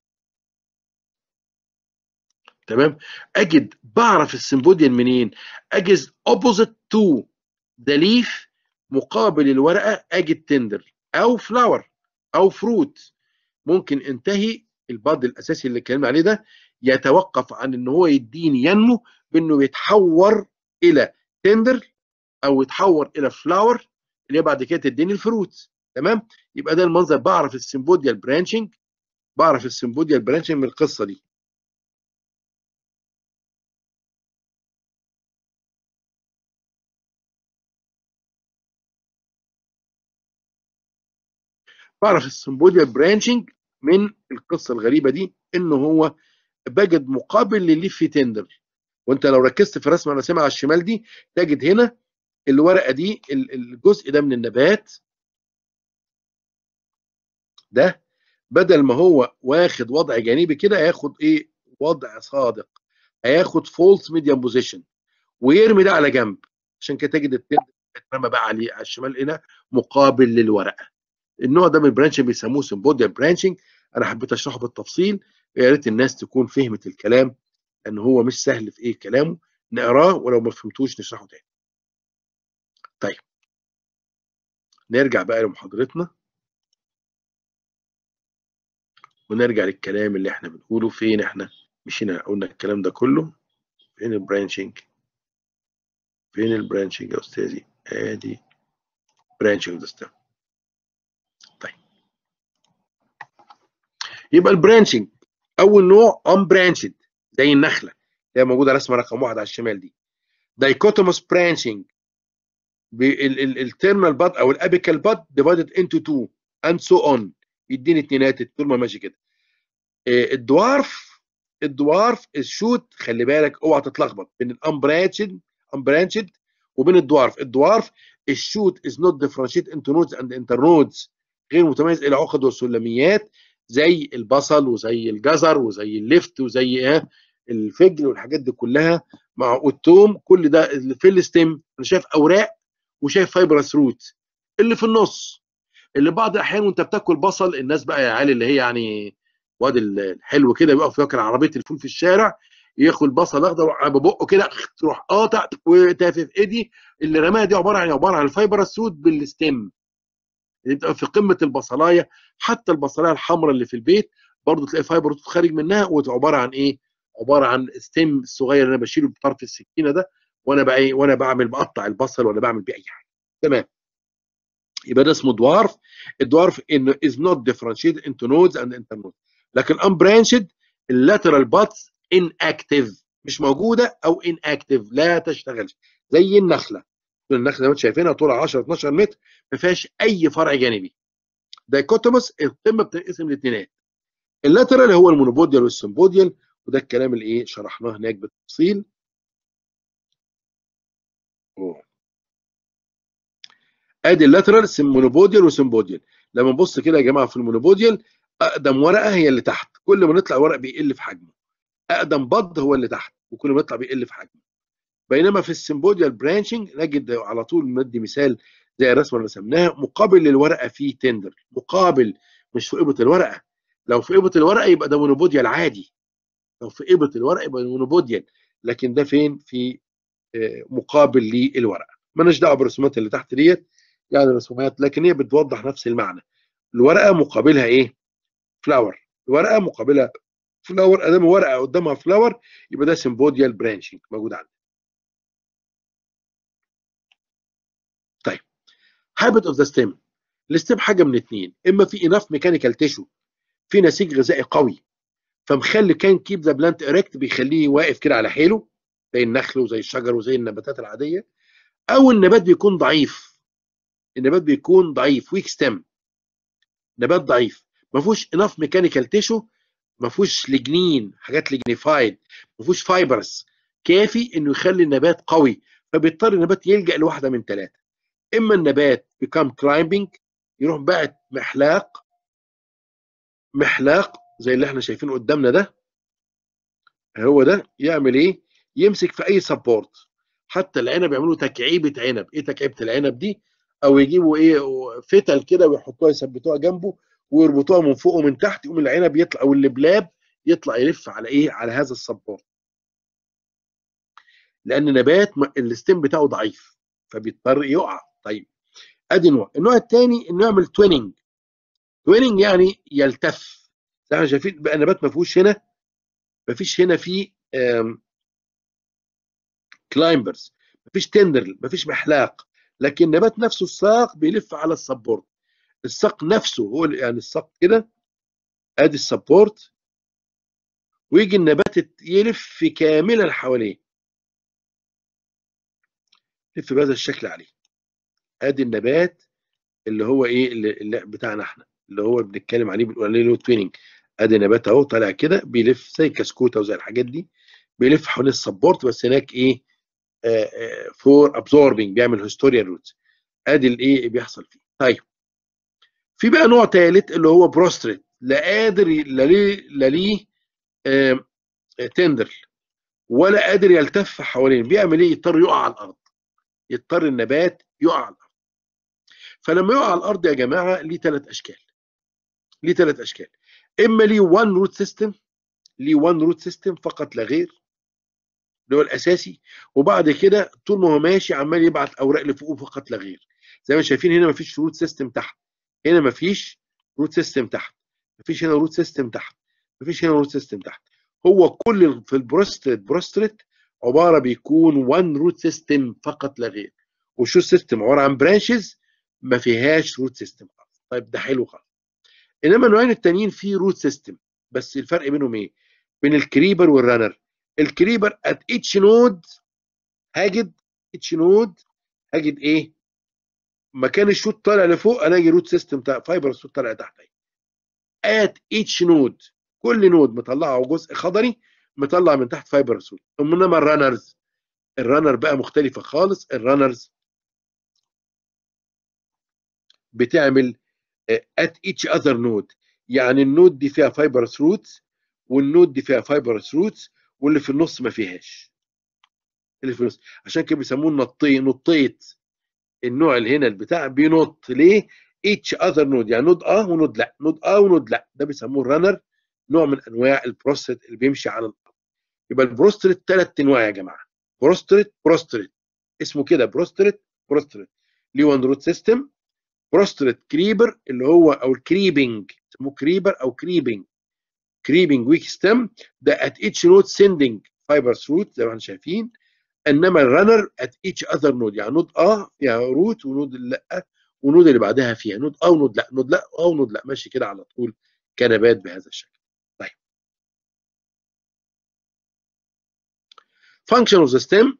تمام اجد بعرف السيمبوديان منين اجد opposite to the leaf مقابل الورقه اجد تندر او فلاور او فروت ممكن انتهي البعض الاساسي اللي اتكلمنا عليه ده يتوقف عن ان هو يديني ينمو بانه يتحور الى تندر او يتحور الى فلاور اللي بعد كده تديني الفروت تمام يبقى ده المنظر بعرف السيمبوديال برانشنج بعرف السيمبوديال برانشنج من القصه دي بعرف السيمبوديال برانشنج من القصه الغريبه دي ان هو بجد مقابل لليف تندر وانت لو ركزت في الرسمه اللي راسمها على الشمال دي تجد هنا الورقه دي الجزء ده من النبات ده بدل ما هو واخد وضع جانبي كده هياخد ايه وضع صادق هياخد فولس ميديم بوزيشن ويرمي ده على جنب عشان كده تجد التندر اترمى بقى عليه على الشمال هنا مقابل للورقه النوع ده من البرانشنج بيسموه سيمبوديال برانشنج انا حبيت اشرحه بالتفصيل يا ريت الناس تكون فهمت الكلام لان هو مش سهل في ايه كلامه نقراه ولو ما فهمتوش نشرحه تاني طيب نرجع بقى لمحاضرتنا ونرجع للكلام اللي احنا بنقوله فين احنا مشينا قلنا الكلام ده كله فين البرانشنج فين البرانشنج يا استاذي ادي برانشنج سيستم طيب يبقى البرانشنج اول نوع unbranched زي النخله اللي هي موجوده رسمه رقم واحد على الشمال دي dichotomous branching التيرمال باد او الابيكال باد divided into two and so on يديني اتنينات طول ما ماشي كده الدوارف الدوارف الشوت خلي بالك اوعى تتلخبط بين الامبرانشد امبرانشد وبين الدوارف الدوارف الشوت از نوت ديفرنشيت انتو نودز اند انترنودز غير متميز الى عقد وسلميات زي البصل وزي الجزر وزي اللفت وزي ايه الفجل والحاجات دي كلها مع والثوم كل ده في الستيم انا شايف اوراق وشايف فايبرس روت اللي في النص اللي بعض الاحيان وانت بتاكل بصل الناس بقى يا عيال اللي هي يعني واد الحلو كده بيقف ياكل عربيه الفول في الشارع ياكل بصل اخضر ببقه كده تروح قاطع وتافف ايدي اللي رماها دي عباره عن عباره عن الفايبرس روت بالستيم اللي بتبقى في قمه البصلايه حتى البصلايه الحمراء اللي في البيت برضه تلاقي فايبر روت خارج منها وعباره عن ايه؟ عباره عن ستيم الصغير اللي انا بشيله بطرف السكينه ده وانا بقى ايه وانا بعمل بقطع البصل ولا بعمل بيه اي حاجه تمام يبقى ده اسمه دوارف الدوارف انه از نوت ديفرنشيت انتو نودز اند انتر نودز لكن امبرانشد اللاترال باتس ان اكتف مش موجوده او ان اكتف لا تشتغلش زي النخله النخله اللي انتم شايفينها طولها 10 12 متر ما فيهاش اي فرع جانبي دايكوتوموس القمه بتنقسم لاثنينات اللاترال هو المونوبوديال والسمبوديال وده الكلام اللي ايه شرحناه هناك بالتفصيل أوه. ادي اللاترال مونوبوديال وسمبوديال لما نبص كده يا جماعه في المونوبوديال اقدم ورقه هي اللي تحت كل ما نطلع ورق بيقل في حجمه اقدم بض هو اللي تحت وكل ما يطلع بيقل في حجمه بينما في السمبوديال برانشنج نجد على طول ندي مثال زي الرسمه اللي رسمناها مقابل للورقه فيه تندر مقابل مش في قبه الورقه لو في قبه الورقه يبقى ده مونوبوديال عادي لو في قبه الورقه يبقى مونوبوديال لكن ده فين في مقابل للورقه مالناش دعوه بالرسومات اللي تحت ديت يعني رسومات لكن هي بتوضح نفس المعنى الورقه مقابلها ايه فلاور الورقه مقابلها فلاور ادام ورقه قدامها فلاور يبقى ده سيمبوديال برانشنج موجود عندنا طيب هابت اوف ذا ستيم الستيم حاجه من اتنين اما في اناف ميكانيكال تيشو في نسيج غذائي قوي فمخلي كان كيب ذا بلانت اريكت بيخليه واقف كده على حيله زي النخل وزي الشجر وزي النباتات العاديه او النبات بيكون ضعيف النبات بيكون ضعيف ويك ستيم نبات ضعيف ما فيهوش اناف ميكانيكال تيشو ما فيهوش لجنين حاجات لجنيفايد ما فيهوش فايبرس كافي انه يخلي النبات قوي فبيضطر النبات يلجا لواحده من ثلاثه اما النبات بيكام كلايمبنج يروح باعت محلاق محلاق زي اللي احنا شايفينه قدامنا ده هو ده يعمل ايه يمسك في اي سبورت حتى العنب يعملوا تكعيبه عنب ايه تكعيبه العنب دي او يجيبوا ايه فتل كده ويحطوها يثبتوها جنبه ويربطوها من فوق ومن تحت يقوم العنب يطلع او اللبلاب يطلع يلف على ايه على هذا السبورت لان نبات الستيم بتاعه ضعيف فبيضطر يقع طيب ادي نوع النوع الثاني انه يعمل تويننج تويننج يعني يلتف زي ما شايفين بقى النبات ما فيهوش هنا ما فيش هنا في كلايمبرز ما فيش تندر ما فيش محلاق لكن النبات نفسه الساق بيلف على السبورت الساق نفسه هو يعني الساق كده ادي السبورت ويجي النبات يلف كاملا حواليه يلف بهذا الشكل عليه ادي النبات اللي هو ايه اللي, اللي بتاعنا احنا اللي هو بنتكلم عليه بنقول عليه له تويننج ادي نبات اهو طالع كده بيلف زي كسكوته وزي الحاجات دي بيلف حوالين السبورت بس هناك ايه فور ابزوربنج بيعمل هيستوريال روتس ادي الايه بيحصل فيه طيب في بقى نوع ثالث اللي هو بروستريت لا قادر لا ليه لا ليه تندر ولا قادر يلتف حوالين بيعمل ايه يضطر يقع على الارض يضطر النبات يقع على الارض فلما يقع على الارض يا جماعه ليه ثلاث اشكال ليه ثلاث اشكال اما ليه وان روت سيستم ليه وان روت سيستم فقط لا غير اللي هو الاساسي وبعد كده طول ما هو ماشي عمال يبعت اوراق لفوقه فقط لا غير زي ما شايفين هنا مفيش روت سيستم تحت هنا مفيش روت سيستم تحت مفيش هنا روت سيستم تحت مفيش هنا روت سيستم تحت هو كل في البروستريت بروستريت عباره بيكون وان روت سيستم فقط لا غير والشو سيستم عباره عن برانشز ما فيهاش روت سيستم خالص طيب ده حلو خالص انما النوعين التانيين فيه روت سيستم بس الفرق بينهم ايه؟ بين الكريبر والرانر الكريبر ات اتش نود هاجد اتش نود هاجد ايه؟ مكان الشوت طالع لفوق الاقي روت سيستم بتاع فايبر الشوت طالع تحت اهي ات اتش نود كل نود مطلعه جزء خضري مطلع من تحت فايبر سوت انما الرانرز الرانر بقى مختلفه خالص الرانرز بتعمل ات اتش اذر نود يعني النود دي فيها فايبرس روتس والنود دي فيها فايبرس روتس واللي في النص ما فيهاش اللي في النص عشان كده بيسموه نطي نطيت النوع اللي هنا البتاع بينط ليه اتش اذر نود يعني نود اه ونود لا نود اه ونود لا ده بيسموه الرانر نوع من انواع البروستريت اللي بيمشي على الارض يبقى البروستريت ثلاث انواع يا جماعه بروستريت بروستريت اسمه كده بروستريت بروستريت ليه وان روت سيستم بروستريت كريبر اللي هو او الكريبنج اسمه كريبر او كريبنج كريبنج ويك ستيم ده ات اتش نود سندنج فايبرس روت زي ما احنا شايفين انما الرانر ات اتش اذر نود يعني نود اه فيها روت ونود لا ونود اللي بعدها فيها نود اه ونود لا نود لا اه ونود لا ماشي كده على طول كنبات بهذا الشكل طيب function of the stem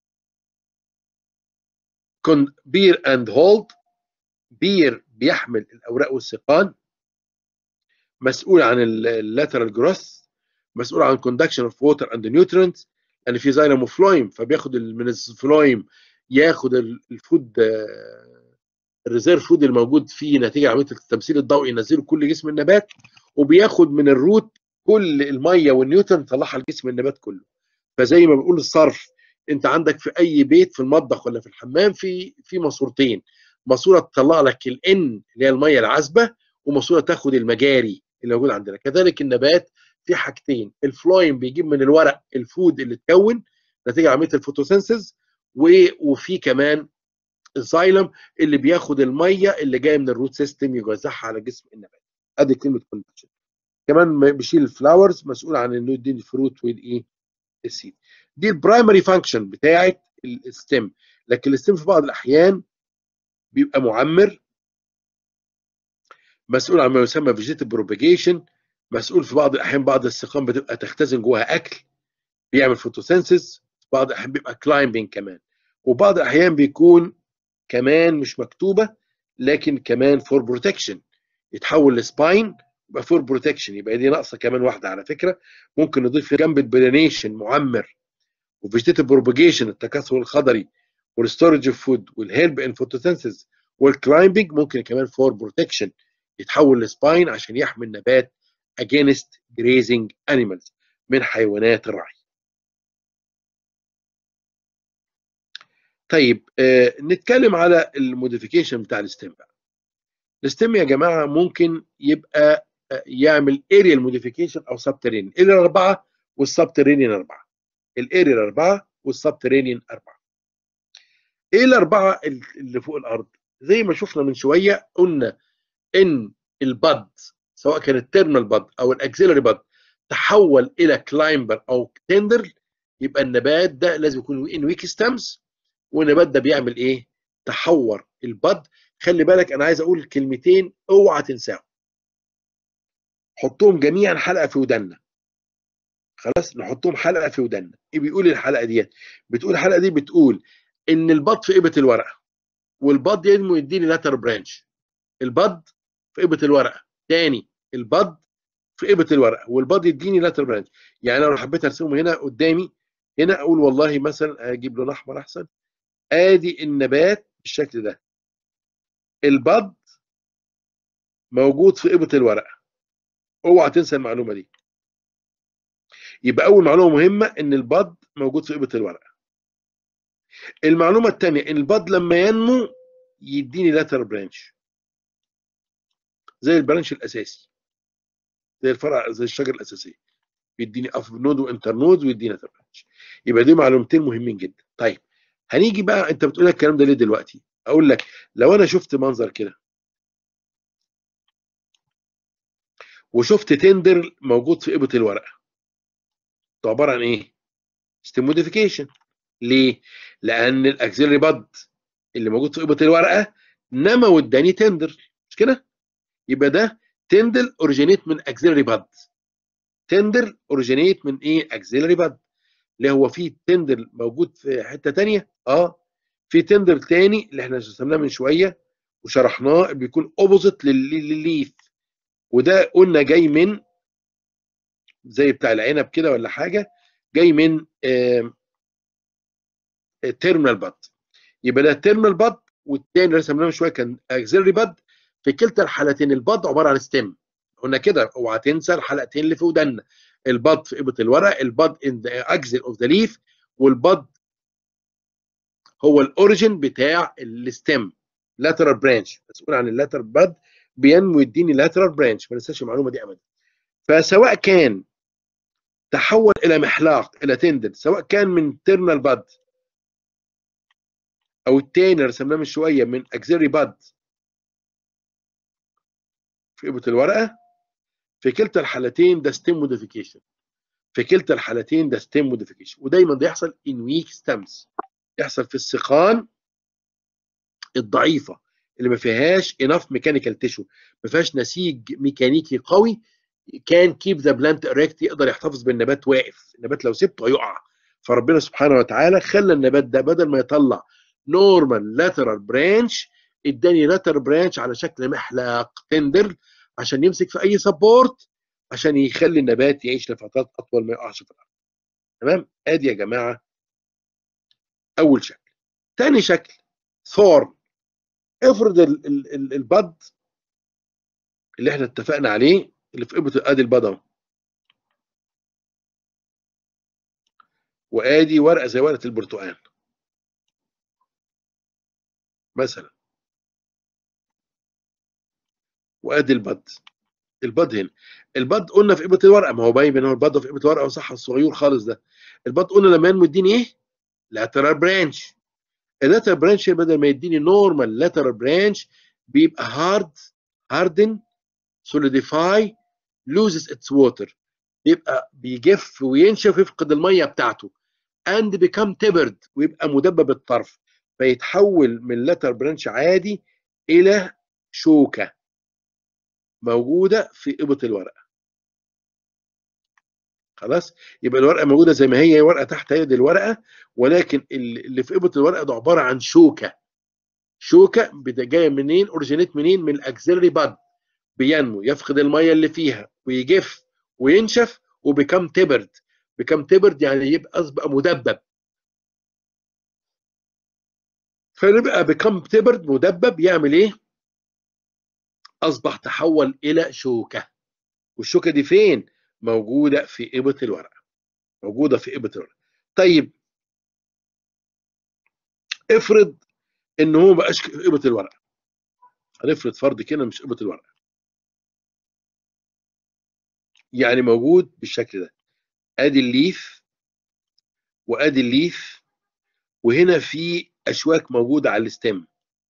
كن bear and hold بير بيحمل الاوراق والسيقان مسؤول عن اللاترال جروث مسؤول عن كوندكشن اوف ووتر اند نيوترينتس لان في زايلم فلويم فبياخد من الفلويم ياخد الفود الريزيرف فود الموجود فيه نتيجه عمليه التمثيل الضوئي ينزله كل جسم النبات وبياخد من الروت كل الميه والنيوترن يطلعها لجسم النبات كله فزي ما بنقول الصرف انت عندك في اي بيت في المطبخ ولا في الحمام في في ماسورتين ماسوره تطلع لك الان اللي هي الميه العذبه وماسوره تاخد المجاري اللي موجود عندنا كذلك النبات في حاجتين الفلويم بيجيب من الورق الفود اللي اتكون نتيجه عمليه الفوتوسينثيز وفي كمان الزايلم اللي بياخد الميه اللي جايه من الروت سيستم يوزعها على جسم النبات ادي كلمه كوندكشن كمان بيشيل الفلاورز مسؤول عن انه يدي الفروت والايه السيد دي البرايمري فانكشن بتاعه الستيم لكن الستيم في بعض الاحيان بيبقى معمر مسؤول عن ما يسمى فيجيتال بروباجيشن مسؤول في بعض الاحيان بعض السقام بتبقى تختزن جواها اكل بيعمل فوتوسينثيس بعض الاحيان بيبقى كلايمبنج كمان وبعض الاحيان بيكون كمان مش مكتوبه لكن كمان فور بروتكشن يتحول لسباين يبقى فور بروتكشن يبقى دي ناقصه كمان واحده على فكره ممكن نضيف جنب البلانيشن معمر وفيجيتال بروباجيشن التكاثر الخضري والستورج اوف فود والهيلب ان فوتوسينثيس والكلايمبنج ممكن كمان فور بروتكشن يتحول لسباين عشان يحمي النبات against grazing animals من حيوانات الرعي. طيب آه نتكلم على الموديفيكيشن بتاع الستيم بقى. الستيم يا جماعه ممكن يبقى آه يعمل اريال موديفيكيشن او سبترينيان، اريال اربعه والسبترينيان اربعه. الاريال اربعه والسبترينيان اربعه. ايه الاربعه اللي فوق الارض؟ زي ما شفنا من شويه قلنا ان البد سواء كان التيرمال بد او الاكسيلري بد تحول الى كلايمبر او تندر يبقى النبات ده لازم يكون ان ويك ستامز والنبات ده بيعمل ايه؟ تحور البد خلي بالك انا عايز اقول كلمتين اوعى تنساهم حطهم جميعا حلقه في ودنا خلاص نحطهم حلقه في ودنا ايه بيقول الحلقه ديت بتقول الحلقه دي بتقول ان البد في قبه الورقه والبد ينمو يديني لاتر برانش البد في قبه الورقه تاني البد في قبه الورقه والبد يديني لاتر برانش يعني لو حبيت ارسمهم هنا قدامي هنا اقول والله مثلا اجيب لون احمر احسن ادي النبات بالشكل ده البد موجود في قبه الورقه اوعى تنسى المعلومه دي يبقى اول معلومه مهمه ان البد موجود في قبه الورقه المعلومه الثانيه ان البد لما ينمو يديني لاتر برانش زي البرانش الاساسي زي الفرع زي الشجره الاساسيه بيديني اف نود وانتر نود ويديني لاتر برانش يبقى دي معلومتين مهمين جدا طيب هنيجي بقى انت بتقول الكلام ده ليه دلوقتي اقول لك لو انا شفت منظر كده وشفت تندر موجود في قبه الورقه ده عباره عن ايه ستيم موديفيكيشن ليه لان الاكسيلري باد اللي موجود في قبه الورقه نما واداني تندر مش كده يبقى ده تندل اوريجينيت من اكسيلري باد تندل اوريجينيت من ايه اكسيلري باد اللي هو في تندل موجود في حته ثانيه اه في تندل تاني اللي احنا رسمناه من شويه وشرحناه بيكون اوبوزيت للليف وده قلنا جاي من زي بتاع العنب كده ولا حاجه جاي من آه تيرمينال باد يبقى ده تيرمينال باد والتاني اللي رسمناه من شويه كان اكسيلري باد في كلتا الحالتين الباد عباره عن ستيم قلنا كده اوعى تنسى الحلقتين اللي في ودنا الباد في قبه الورق الباد ان ذا اكسل اوف ذا ليف والباد هو الاوريجن بتاع الستيم لاترال برانش مسؤول عن اللاترال باد بينمو يديني لاترال برانش ما ننساش المعلومه دي ابدا فسواء كان تحول الى محلاق الى تندل سواء كان من تيرنال باد او التاني رسمناه من شويه من اكزيري باد في قبه الورقه في كلتا الحالتين ده ستيم موديفيكيشن في كلتا الحالتين ده ستيم موديفيكيشن ودايما ده يحصل ان ويك ستامز يحصل في السقان الضعيفه اللي ما فيهاش اناف ميكانيكال تيشو ما فيهاش نسيج ميكانيكي قوي كان كيب ذا بلانت اريكت يقدر يحتفظ بالنبات واقف النبات لو سبته هيقع فربنا سبحانه وتعالى خلى النبات ده بدل ما يطلع نورمال لاترال برانش اداني لاترال برانش على شكل محلاق تندر عشان يمسك في اي سبورت عشان يخلي النبات يعيش لفترات اطول ما يقعش في الارض تمام ادي يا جماعه اول شكل تاني شكل ثورن افرض ال ال ال البد اللي احنا اتفقنا عليه اللي في قبه ادي البد اهو وادي ورقه زي ورقه البرتقال مثلا وادي البد البد هنا البد قلنا في قبه الورقه ما هو باين ان هو البد في قبه الورقه وصح الصغير خالص ده البد قلنا لما ينمو يديني ايه؟ لاترال برانش اللاتر برانش بدل ما يديني نورمال لاتر برانش بيبقى هارد هاردن سوليديفاي loses its water يبقى بيجف وينشف ويفقد الميه بتاعته and become tapered ويبقى مدبب الطرف فيتحول من لاتر برانش عادي الى شوكه موجوده في ابط الورقه خلاص يبقى الورقه موجوده زي ما هي ورقه تحت يد الورقه ولكن اللي في ابط الورقه ده عباره عن شوكه شوكه جايه منين اوريجينيت منين من الاكسلري باد بينمو يفقد الميه اللي فيها ويجف وينشف وبيكم تبرد بيكم تبرد يعني يبقى اصبح مدبب فنبقى بيكم تبرد مدبب يعمل ايه اصبح تحول الى شوكه والشوكه دي فين موجوده في ابط الورقه موجوده في ابط الورقه طيب افرض ان هو ما بقاش في ابط الورقه هنفرض فرض كده مش ابط الورقه يعني موجود بالشكل ده ادي الليف وادي الليف وهنا في اشواك موجوده على الستيم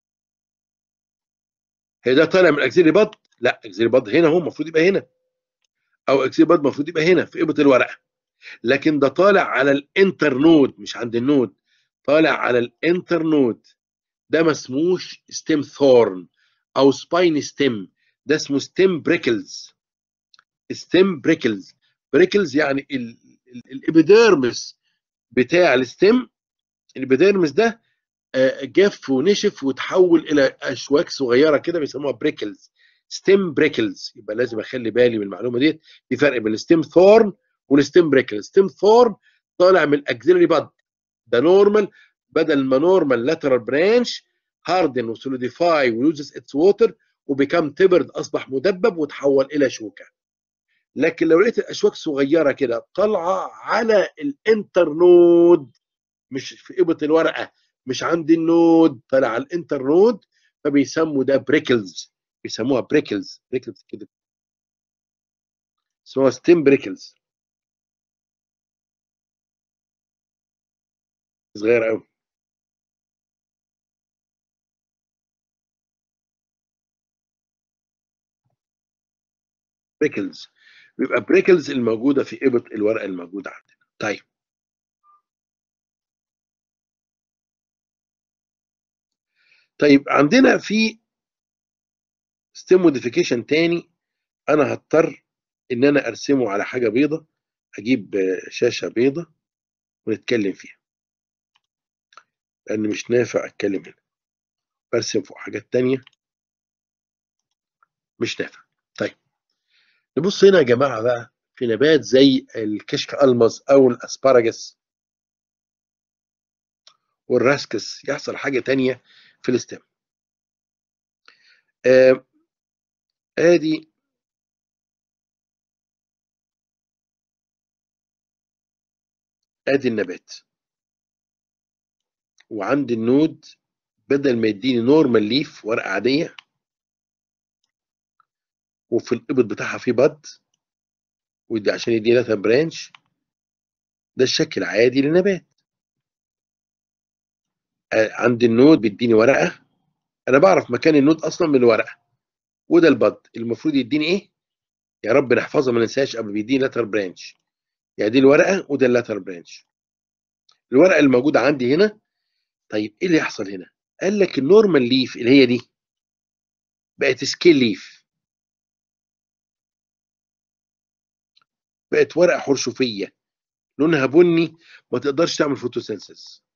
هي ده طالع من اكسيري باد لا اكسيري باد هنا هو المفروض يبقى هنا او اكسيري باد المفروض يبقى هنا في ابط الورقه لكن ده طالع على الانتر نود مش عند النود طالع على الانتر نود ده ما اسموش ستيم ثورن او سباين ستيم ده اسمه ستيم بريكلز ستيم بريكلز بريكلز يعني الابيديرمس بتاع الستيم الابيديرمس ده جف ونشف وتحول الى اشواك صغيره كده بيسموها بريكلز ستيم بريكلز يبقى لازم اخلي بالي من المعلومه دي في فرق بين الستيم ثورن والستيم بريكلز ستيم ثورن طالع من الاكزيلري باد ده نورمال بدل ما نورمال لاترال برانش هاردن وسوليديفاي ولوزز اتس ووتر وبيكم تبرد اصبح مدبب وتحول الى شوكه لكن لو لقيت الاشواك صغيره كده طالعه على الانترنود مش في ابط الورقه مش عند النود طالع على الانترنود فبيسموا ده بريكلز بيسموها بريكلز بريكلز كده اسمها ستيم بريكلز صغير قوي بريكلز بيبقى بريكلز الموجوده في ابط الورقه الموجوده عندنا طيب طيب عندنا في ستيم موديفيكيشن تاني انا هضطر ان انا ارسمه على حاجه بيضه اجيب شاشه بيضه ونتكلم فيها لان مش نافع اتكلم هنا برسم فوق حاجات تانية مش نافع طيب نبص هنا يا جماعه بقى في نبات زي الكشك المز او الاسباراجس والراسكس يحصل حاجه تانية في الاستم آه ادي ادي النبات وعند النود بدل ما يديني نورمال ليف ورقه عاديه وفي القبض بتاعها في بد ودي عشان يدينا لها برانش ده الشكل العادي للنبات عند النود بيديني ورقه انا بعرف مكان النود اصلا من الورقه وده البد المفروض يديني ايه يا رب نحفظها ما ننساش قبل بيديني لاتر برانش يعني دي الورقه وده اللاتر برانش الورقه الموجوده عندي هنا طيب ايه اللي يحصل هنا قال لك النورمال ليف اللي هي دي بقت سكيل ليف بقت ورقه حرشفيه لونها بني ما تقدرش تعمل فوتوسينثيز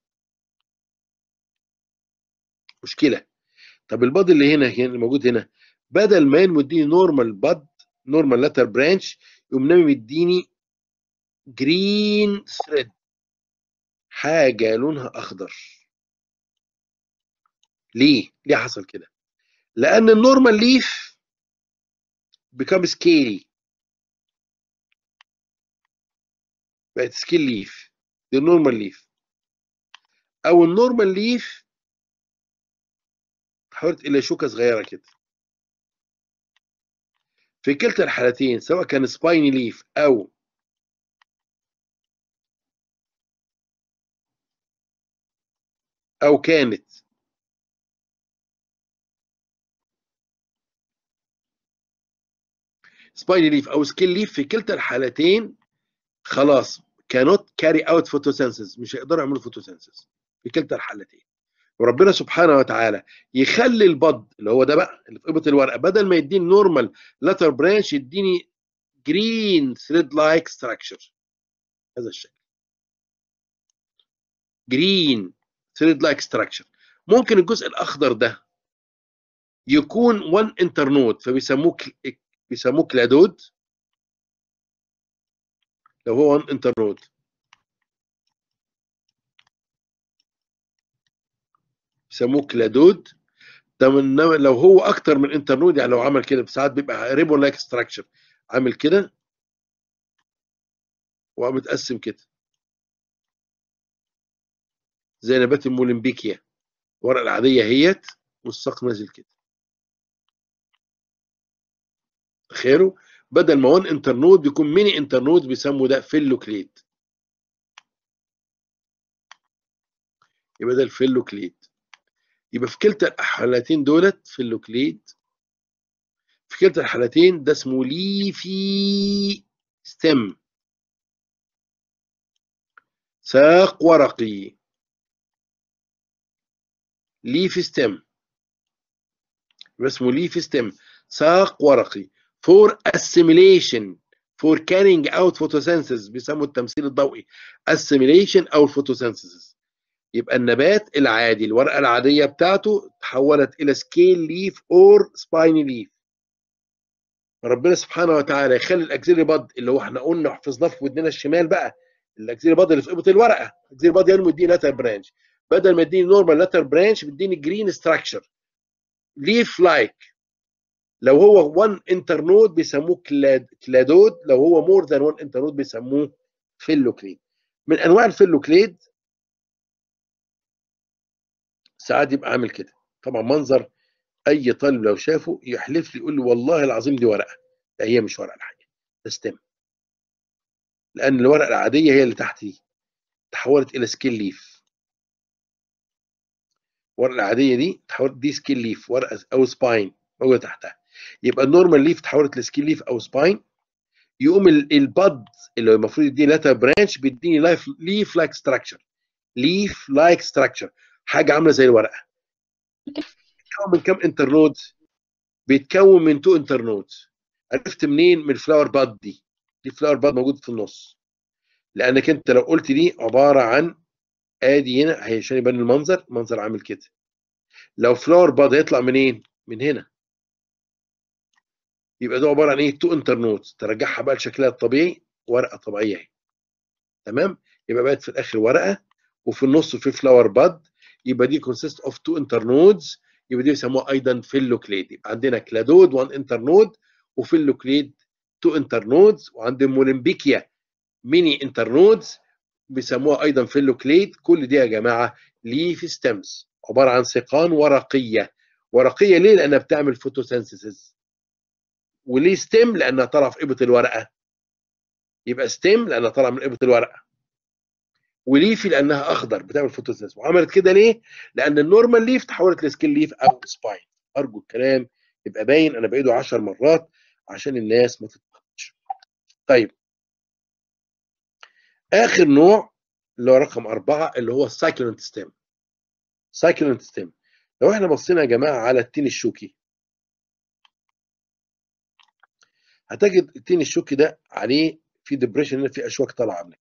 مشكله طب الباد اللي هنا اللي موجود هنا بدل ما ينمو يديني نورمال باد نورمال لاتر برانش يقوم نامي مديني جرين ثريد حاجه لونها اخضر ليه ليه حصل كده لان النورمال ليف بيكام سكيلي بقت سكيل ليف دي النورمال ليف او النورمال ليف تحولت الى شوكه صغيره كده في كلتا الحالتين سواء كان سبايني ليف او او كانت سبايني ليف او سكيل ليف في كلتا الحالتين خلاص cannot carry out photosynthesis مش هيقدروا يعملوا photosynthesis في كلتا الحالتين وربنا سبحانه وتعالى يخلي البض اللي هو ده بقى اللي في قبه الورقه بدل ما يديني نورمال لاتر برانش يديني جرين ثريد لايك ستراكشر هذا الشكل جرين ثريد لايك ستراكشر ممكن الجزء الاخضر ده يكون 1 انترنود فبيسموه بيسموه كلادود لو هو 1 انترنود بيسموه كلادود ده من لو هو اكتر من انترنود يعني لو عمل كده ساعات بيبقى ريبون لايك ستراكشر عامل كده ومتقسم كده زي نبات المولمبيكيا الورقه العاديه هيت والساق نازل كده تخيلوا بدل ما 1 انترنود بيكون ميني انترنود بيسموا ده فيلوكليد يبقى ده الفيلوكليد يبقى في كلتا الحالتين دولت فيلوكليد في كلتا الحالتين ده اسمه ليفي ستيم ساق ورقي ليف ستيم يبقى اسمه ليف ستيم ساق ورقي for assimilation for carrying out photosynthesis بيسموا التمثيل الضوئي assimilation او photosynthesis يبقى النبات العادي الورقه العاديه بتاعته تحولت الى سكيل ليف اور سبايني ليف ربنا سبحانه وتعالى يخلي الاكزيلي باد اللي هو احنا قلنا حفظناه في ودننا الشمال بقى الاكزيلي باد اللي في قبه الورقه الاكزيلي باد يعني مديني لاتر برانش بدل ما يديني نورمال لاتر برانش بيديني جرين ستراكشر ليف لايك لو هو 1 انترنود بيسموه كلاد كلادود لو هو مور ذان 1 انترنود بيسموه فيلوكليد من انواع الفيلوكليد ساعات يبقى عامل كده طبعا منظر اي طالب لو شافه يحلف لي يقول لي والله العظيم دي ورقه لا هي مش ورقه الحاجه ده ستيم لان الورقه العاديه هي اللي تحت دي تحولت الى سكيل ليف الورقه العاديه دي تحولت دي سكيل ليف ورقه او سباين موجوده تحتها يبقى النورمال ليف تحولت لسكيل ليف او سباين يقوم الباد اللي المفروض يديني لاتر برانش بيديني لايف ليف لايك ستراكشر ليف لايك ستراكشر حاجه عامله زي الورقه بيتكون من كام انترنود بيتكون من تو انترنود عرفت منين من الفلاور باد دي دي فلاور باد موجود في النص لانك انت لو قلت دي عباره عن ادي هنا عشان يبان المنظر المنظر عامل كده لو فلاور باد هيطلع منين من هنا يبقى ده عباره عن ايه تو انترنودز ترجعها بقى لشكلها الطبيعي ورقه طبيعيه اهي تمام يبقى بقت في الاخر ورقه وفي النص في فلاور باد يبقى دي كونسيست اوف تو انترنودز يبقى دي بيسموها ايضا فيلوكليد يبقى عندنا كلادود 1 انترنود وفيلوكليد 2 انترنودز وعندنا مولمبيكيا ميني انترنودز بيسموها ايضا فيلوكليد كل دي يا جماعه ليف ستيمز عباره عن سيقان ورقيه ورقيه ليه؟ لانها بتعمل فوتوسينثيسيس وليه ستيم؟ لانها طالعه في قبه الورقه يبقى ستيم لانها طالعه من قبه الورقه وليفي لانها اخضر بتعمل فوتوسينثيسيس وعملت كده ليه؟ لان النورمال ليف تحولت لسكيل ليف او سباين ارجو الكلام يبقى باين انا بعيده 10 مرات عشان الناس ما تتلخبطش. طيب اخر نوع اللي هو رقم أربعة اللي هو السايكلونت ستيم سايكلونت ستيم لو احنا بصينا يا جماعه على التين الشوكي هتجد التين الشوكي ده عليه في ديبريشن في اشواك طالعه منه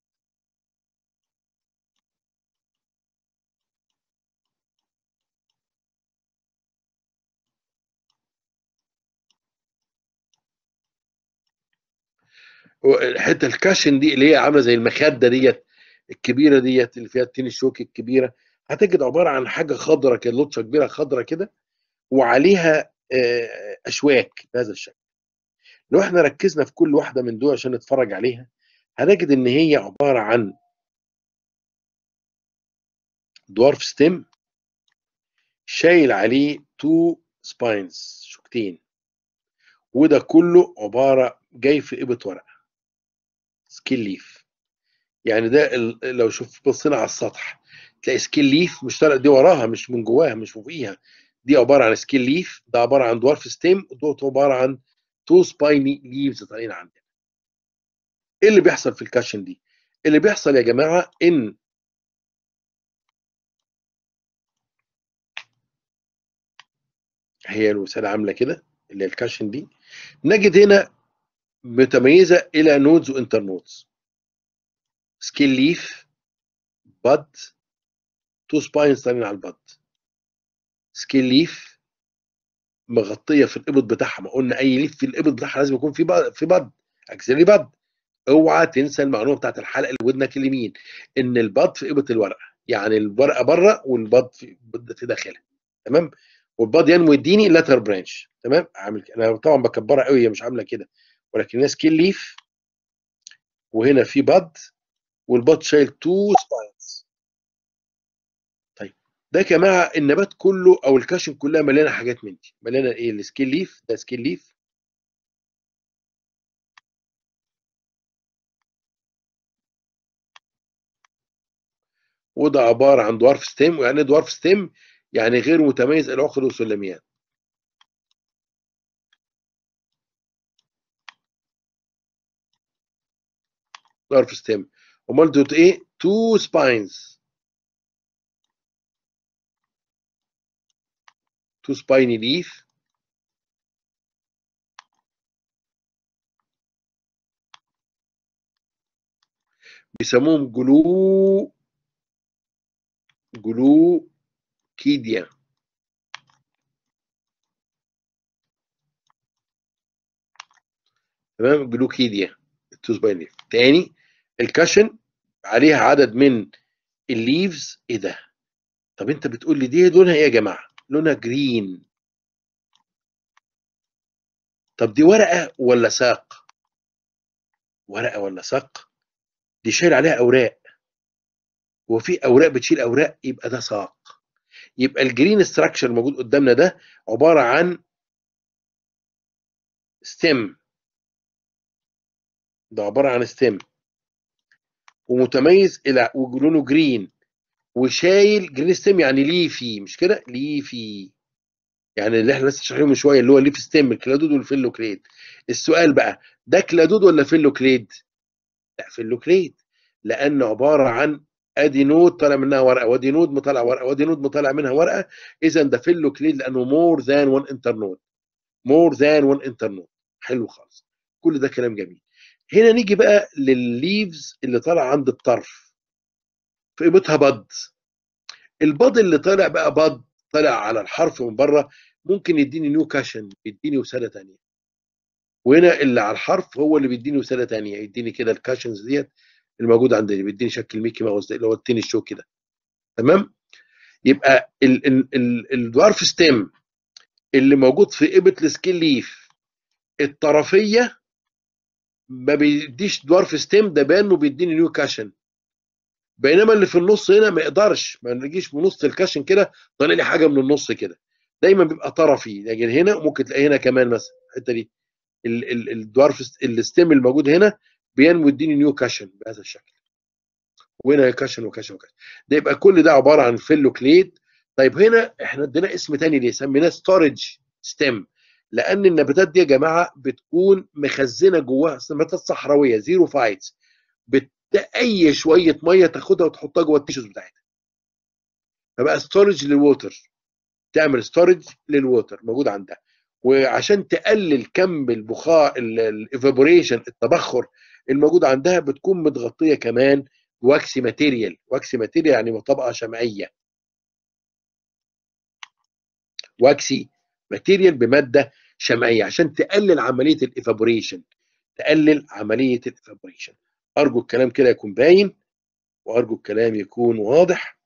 الحته الكاشن دي اللي هي عامله زي المخده ديت الكبيره ديت اللي فيها التين الشوكي الكبيره هتجد عباره عن حاجه خضراء كده لطشه كبيره خضراء كده وعليها اشواك بهذا الشكل لو احنا ركزنا في كل واحده من دول عشان نتفرج عليها هنجد ان هي عباره عن دوارف ستيم شايل عليه تو سباينز شوكتين وده كله عباره جاي في قبه ورقه سكيل ليف يعني ده لو شوف بصينا على السطح تلاقي سكيل ليف مش طالع دي وراها مش من جواها مش فوقيها دي عباره عن سكيل ليف ده عباره عن دوارف ستيم ودوت عباره عن تو سبايني ليفز طالعين عندنا ايه اللي بيحصل في الكاشن دي اللي بيحصل يا جماعه ان هي الوساله عامله كده اللي هي الكاشن دي نجد هنا متميزه الى نودز وانتر نودز سكيل ليف باد تو سباينز طالعين على الباد سكيل ليف مغطيه في القبض بتاعها ما قلنا اي ليف في القبض بتاعها لازم يكون في باد في باد اكسلري باد اوعى تنسى المعلومه بتاعت الحلقه اللي ودنك اليمين ان الباد في قبض الورقه يعني الورقه بره والباد في في داخلها تمام والباد ينمو يديني لاتر برانش تمام عامل كده انا طبعا بكبرها قوي هي مش عامله كده ولكن هي سكيل ليف وهنا في باد والباد شايل تو سباينز طيب ده يا جماعه النبات كله او الكاشن كلها مليانه حاجات من دي مليانه ايه السكيل ليف ده سكيل ليف وده عباره عن دوارف ستيم ويعني دوارف ستيم يعني غير متميز العقد والسلميات دوارف ستيم امال دوت ايه تو سباينز تو سبايني ليف بيسموهم جلو جلو كيديا تمام جلوكيديا التوز باين ليف تاني الكاشن عليها عدد من الليفز ايه ده طب انت بتقول لي دي لونها ايه يا جماعه لونها جرين طب دي ورقه ولا ساق ورقه ولا ساق دي شايل عليها اوراق وفي اوراق بتشيل اوراق يبقى ده ساق يبقى الجرين ستراكشر الموجود قدامنا ده عباره عن ستيم ده عباره عن ستيم ومتميز الى ولونه جرين وشايل جرين ستيم يعني ليفي مش كده ليفي يعني اللي احنا لسه شارحينه من شويه اللي هو الليف ستيم الكلادود والفيلوكليد السؤال بقى ده كلادود ولا فيلوكليد لا فيلوكليد لانه عباره عن ادي نود طالع منها ورقه وادي نود مطلع ورقه وادي نود مطلع منها ورقه اذا ده فيلوكليد لانه مور ذان وان انتر نود مور ذان وان انتر نود حلو خالص كل ده كلام جميل هنا نيجي بقى للليفز اللي طالع عند الطرف في قيمتها بد البد اللي طالع بقى بد طالع على الحرف من بره ممكن يديني نيو كاشن يديني وساله ثانيه وهنا اللي على الحرف هو اللي بيديني وساله ثانيه يديني كده الكاشنز ديت الموجود عندي بيديني شكل ميكي ماوس اللي هو التنس شو كده تمام يبقى الدوارف ستيم اللي موجود في قبه السكيل ليف الطرفيه ما بيديش دورف ستيم ده بانه بيديني نيو كاشن بينما اللي في النص هنا ما يقدرش ما نجيش من نص الكاشن كده طالع لي حاجه من النص كده دايما بيبقى طرفي لكن هنا ممكن تلاقي هنا كمان مثلا الحته دي الدورف الستيم الموجود هنا بينمو يديني نيو كاشن بهذا الشكل وهنا كاشن وكاشن وكاشن ده يبقى كل ده عباره عن فيلوكليد طيب هنا احنا ادينا اسم تاني ليه سميناه ستورج ستيم لان النباتات دي يا جماعه بتكون مخزنه جواها نباتات صحراويه زيرو فايتس اي شويه ميه تاخدها وتحطها جوه التيشوز بتاعتها فبقى ستورج للووتر تعمل ستورج للووتر موجود عندها وعشان تقلل كم البخار الايفابوريشن التبخر الموجود عندها بتكون متغطيه كمان واكسي ماتيريال واكسي ماتيريال يعني طبقه شمعيه واكسي ماتيريال بماده شمعيه عشان تقلل عمليه الايفابوريشن تقلل عمليه الايفابوريشن ارجو الكلام كده يكون باين وارجو الكلام يكون واضح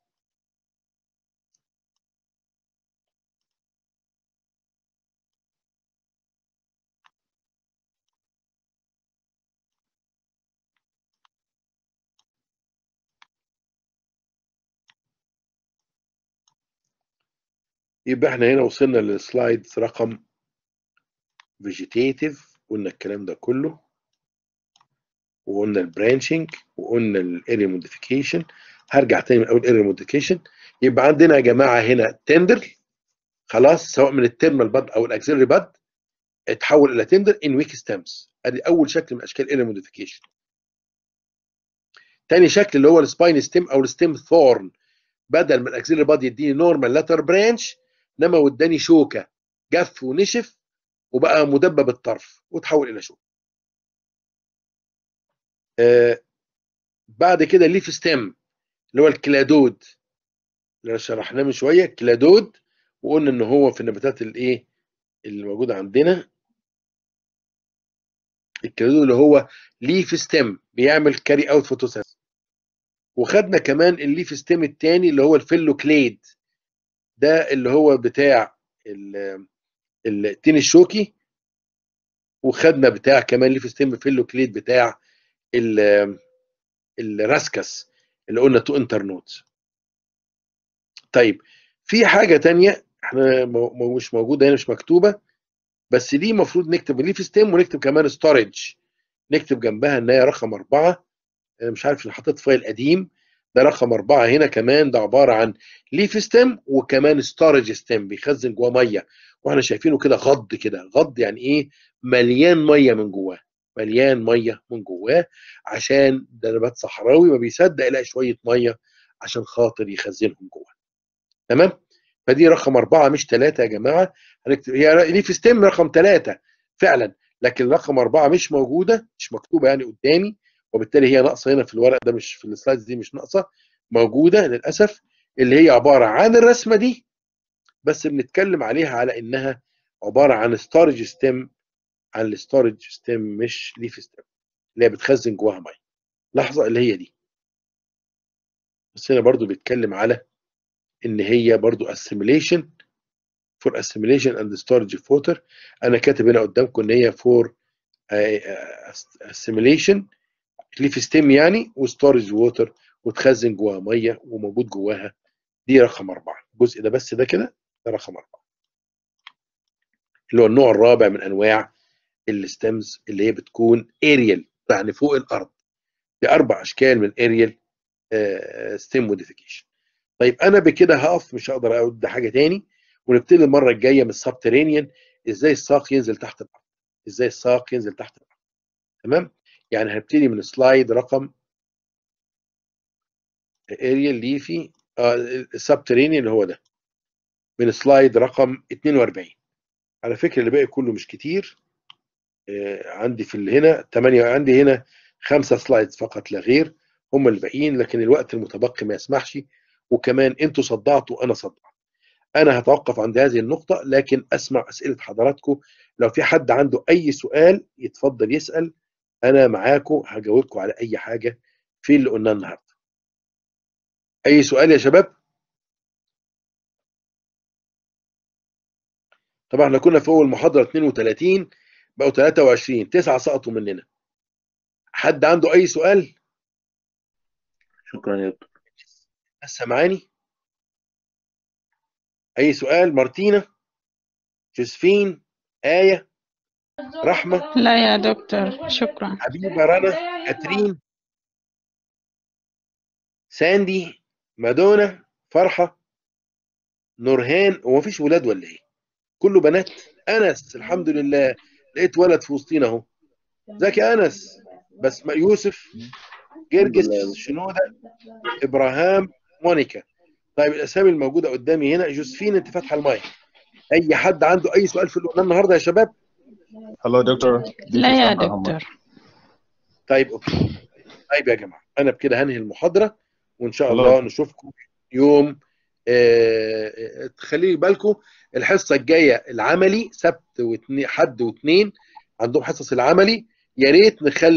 يبقى احنا هنا وصلنا للسلايد رقم فيجيتيتيف قلنا الكلام ده كله وقلنا البرانشنج وقلنا الاريا موديفيكيشن هرجع تاني من اول ايرور موديفيكيشن يبقى عندنا يا جماعه هنا تندر خلاص سواء من التيرمال باد او الاكسلري باد اتحول الى تندر ان ويك ستامز ادي اول شكل من اشكال ايرور موديفيكيشن تاني شكل اللي هو السباين ستيم او الستيم ثورن بدل ما الاكسلري باد يديني نورمال لاتر برانش انما وداني شوكه جف ونشف وبقى مدبب الطرف وتحول الى شوكه آه بعد كده الليف ستيم اللي هو الكلادود اللي شرحناه من شويه كلادود وقلنا ان هو في النباتات الايه اللي موجوده عندنا الكلادود اللي هو ليف ستيم بيعمل كاري اوت فوتوسينثيسيس وخدنا كمان الليف ستيم الثاني اللي هو الفيلو كليد ده اللي هو بتاع التين الشوكي وخدنا بتاع كمان ليف ستيم فيلو كليد بتاع الراسكس اللي قلنا تو انترنوت طيب في حاجه تانية احنا مش موجوده هنا مش مكتوبه بس دي المفروض نكتب ليف ستيم ونكتب كمان ستورج نكتب جنبها ان هي رقم اربعه انا مش عارف اللي حطيت فايل قديم ده رقم اربعه هنا كمان ده عباره عن ليف ستيم وكمان ستورج ستيم بيخزن جواه ميه واحنا شايفينه كده غض كده غض يعني ايه مليان ميه من جواه مليان ميه من جواه عشان ده نبات صحراوي ما بيصدق يلاقي شويه ميه عشان خاطر يخزنهم جواه تمام فدي رقم أربعة مش ثلاثة يا جماعة هنكتب هي ليف ستيم رقم ثلاثة فعلا لكن رقم أربعة مش موجودة مش مكتوبة يعني قدامي وبالتالي هي ناقصة هنا في الورق ده مش في السلايدز دي مش ناقصة موجودة للأسف اللي هي عبارة عن الرسمة دي بس بنتكلم عليها على إنها عبارة عن ستورج ستيم عن الستورج ستيم مش ليف ستيم اللي هي بتخزن جواها ميه لحظة اللي هي دي بس هنا برضو بيتكلم على ان هي برضو assimilation for assimilation and storage of water انا كاتب هنا قدامكم ان هي for assimilation ليف ستيم يعني وستورج ووتر وتخزن جواها ميه وموجود جواها دي رقم اربعه الجزء ده بس ده كده ده رقم اربعه اللي هو النوع الرابع من انواع الستيمز اللي هي بتكون اريال يعني فوق الارض دي اربع اشكال من اريال ستيم موديفيكيشن طيب انا بكده هقف مش هقدر اقول ده حاجه تاني ونبتدي المره الجايه من السبترينيان ازاي الساق ينزل تحت الارض ازاي الساق ينزل تحت الارض تمام يعني هنبتدي من سلايد رقم اريال ليفي آه السبترينيان اللي هو ده من سلايد رقم 42 على فكره اللي باقي كله مش كتير آه عندي في اللي هنا 8 عندي هنا خمسه سلايدز فقط لا غير هم اللي باقيين لكن الوقت المتبقي ما يسمحش وكمان انتوا صدعتوا وانا صدعت انا هتوقف عند هذه النقطه لكن اسمع اسئله حضراتكم لو في حد عنده اي سؤال يتفضل يسال انا معاكم هجاوبكم على اي حاجه في اللي قلناه النهارده اي سؤال يا شباب طبعا احنا كنا في اول محاضره 32 بقوا 23 تسعه سقطوا مننا حد عنده اي سؤال شكرا يا دكتور سامعاني اي سؤال مارتينا جوزفين آية رحمة لا يا دكتور شكرا حبيبة رنا كاترين ساندي مادونا فرحة نورهان هو مفيش ولاد ولا ايه كله بنات انس الحمد لله لقيت ولد في وسطينا اهو ازيك يا انس بس يوسف جرجس شنودة ابراهام مونيكا طيب الاسامي الموجوده قدامي هنا جوزفين انت فاتحه المايك اي حد عنده اي سؤال في اللي قلناه النهارده يا شباب Hello, doctor. This لا is يا Abraham. دكتور طيب اوكي طيب يا جماعه انا بكده هنهي المحاضره وان شاء الله. الله نشوفكم يوم آه، آه، تخلي بالكم الحصه الجايه العملي سبت واثنين حد واثنين عندهم حصص العملي يا ريت نخلي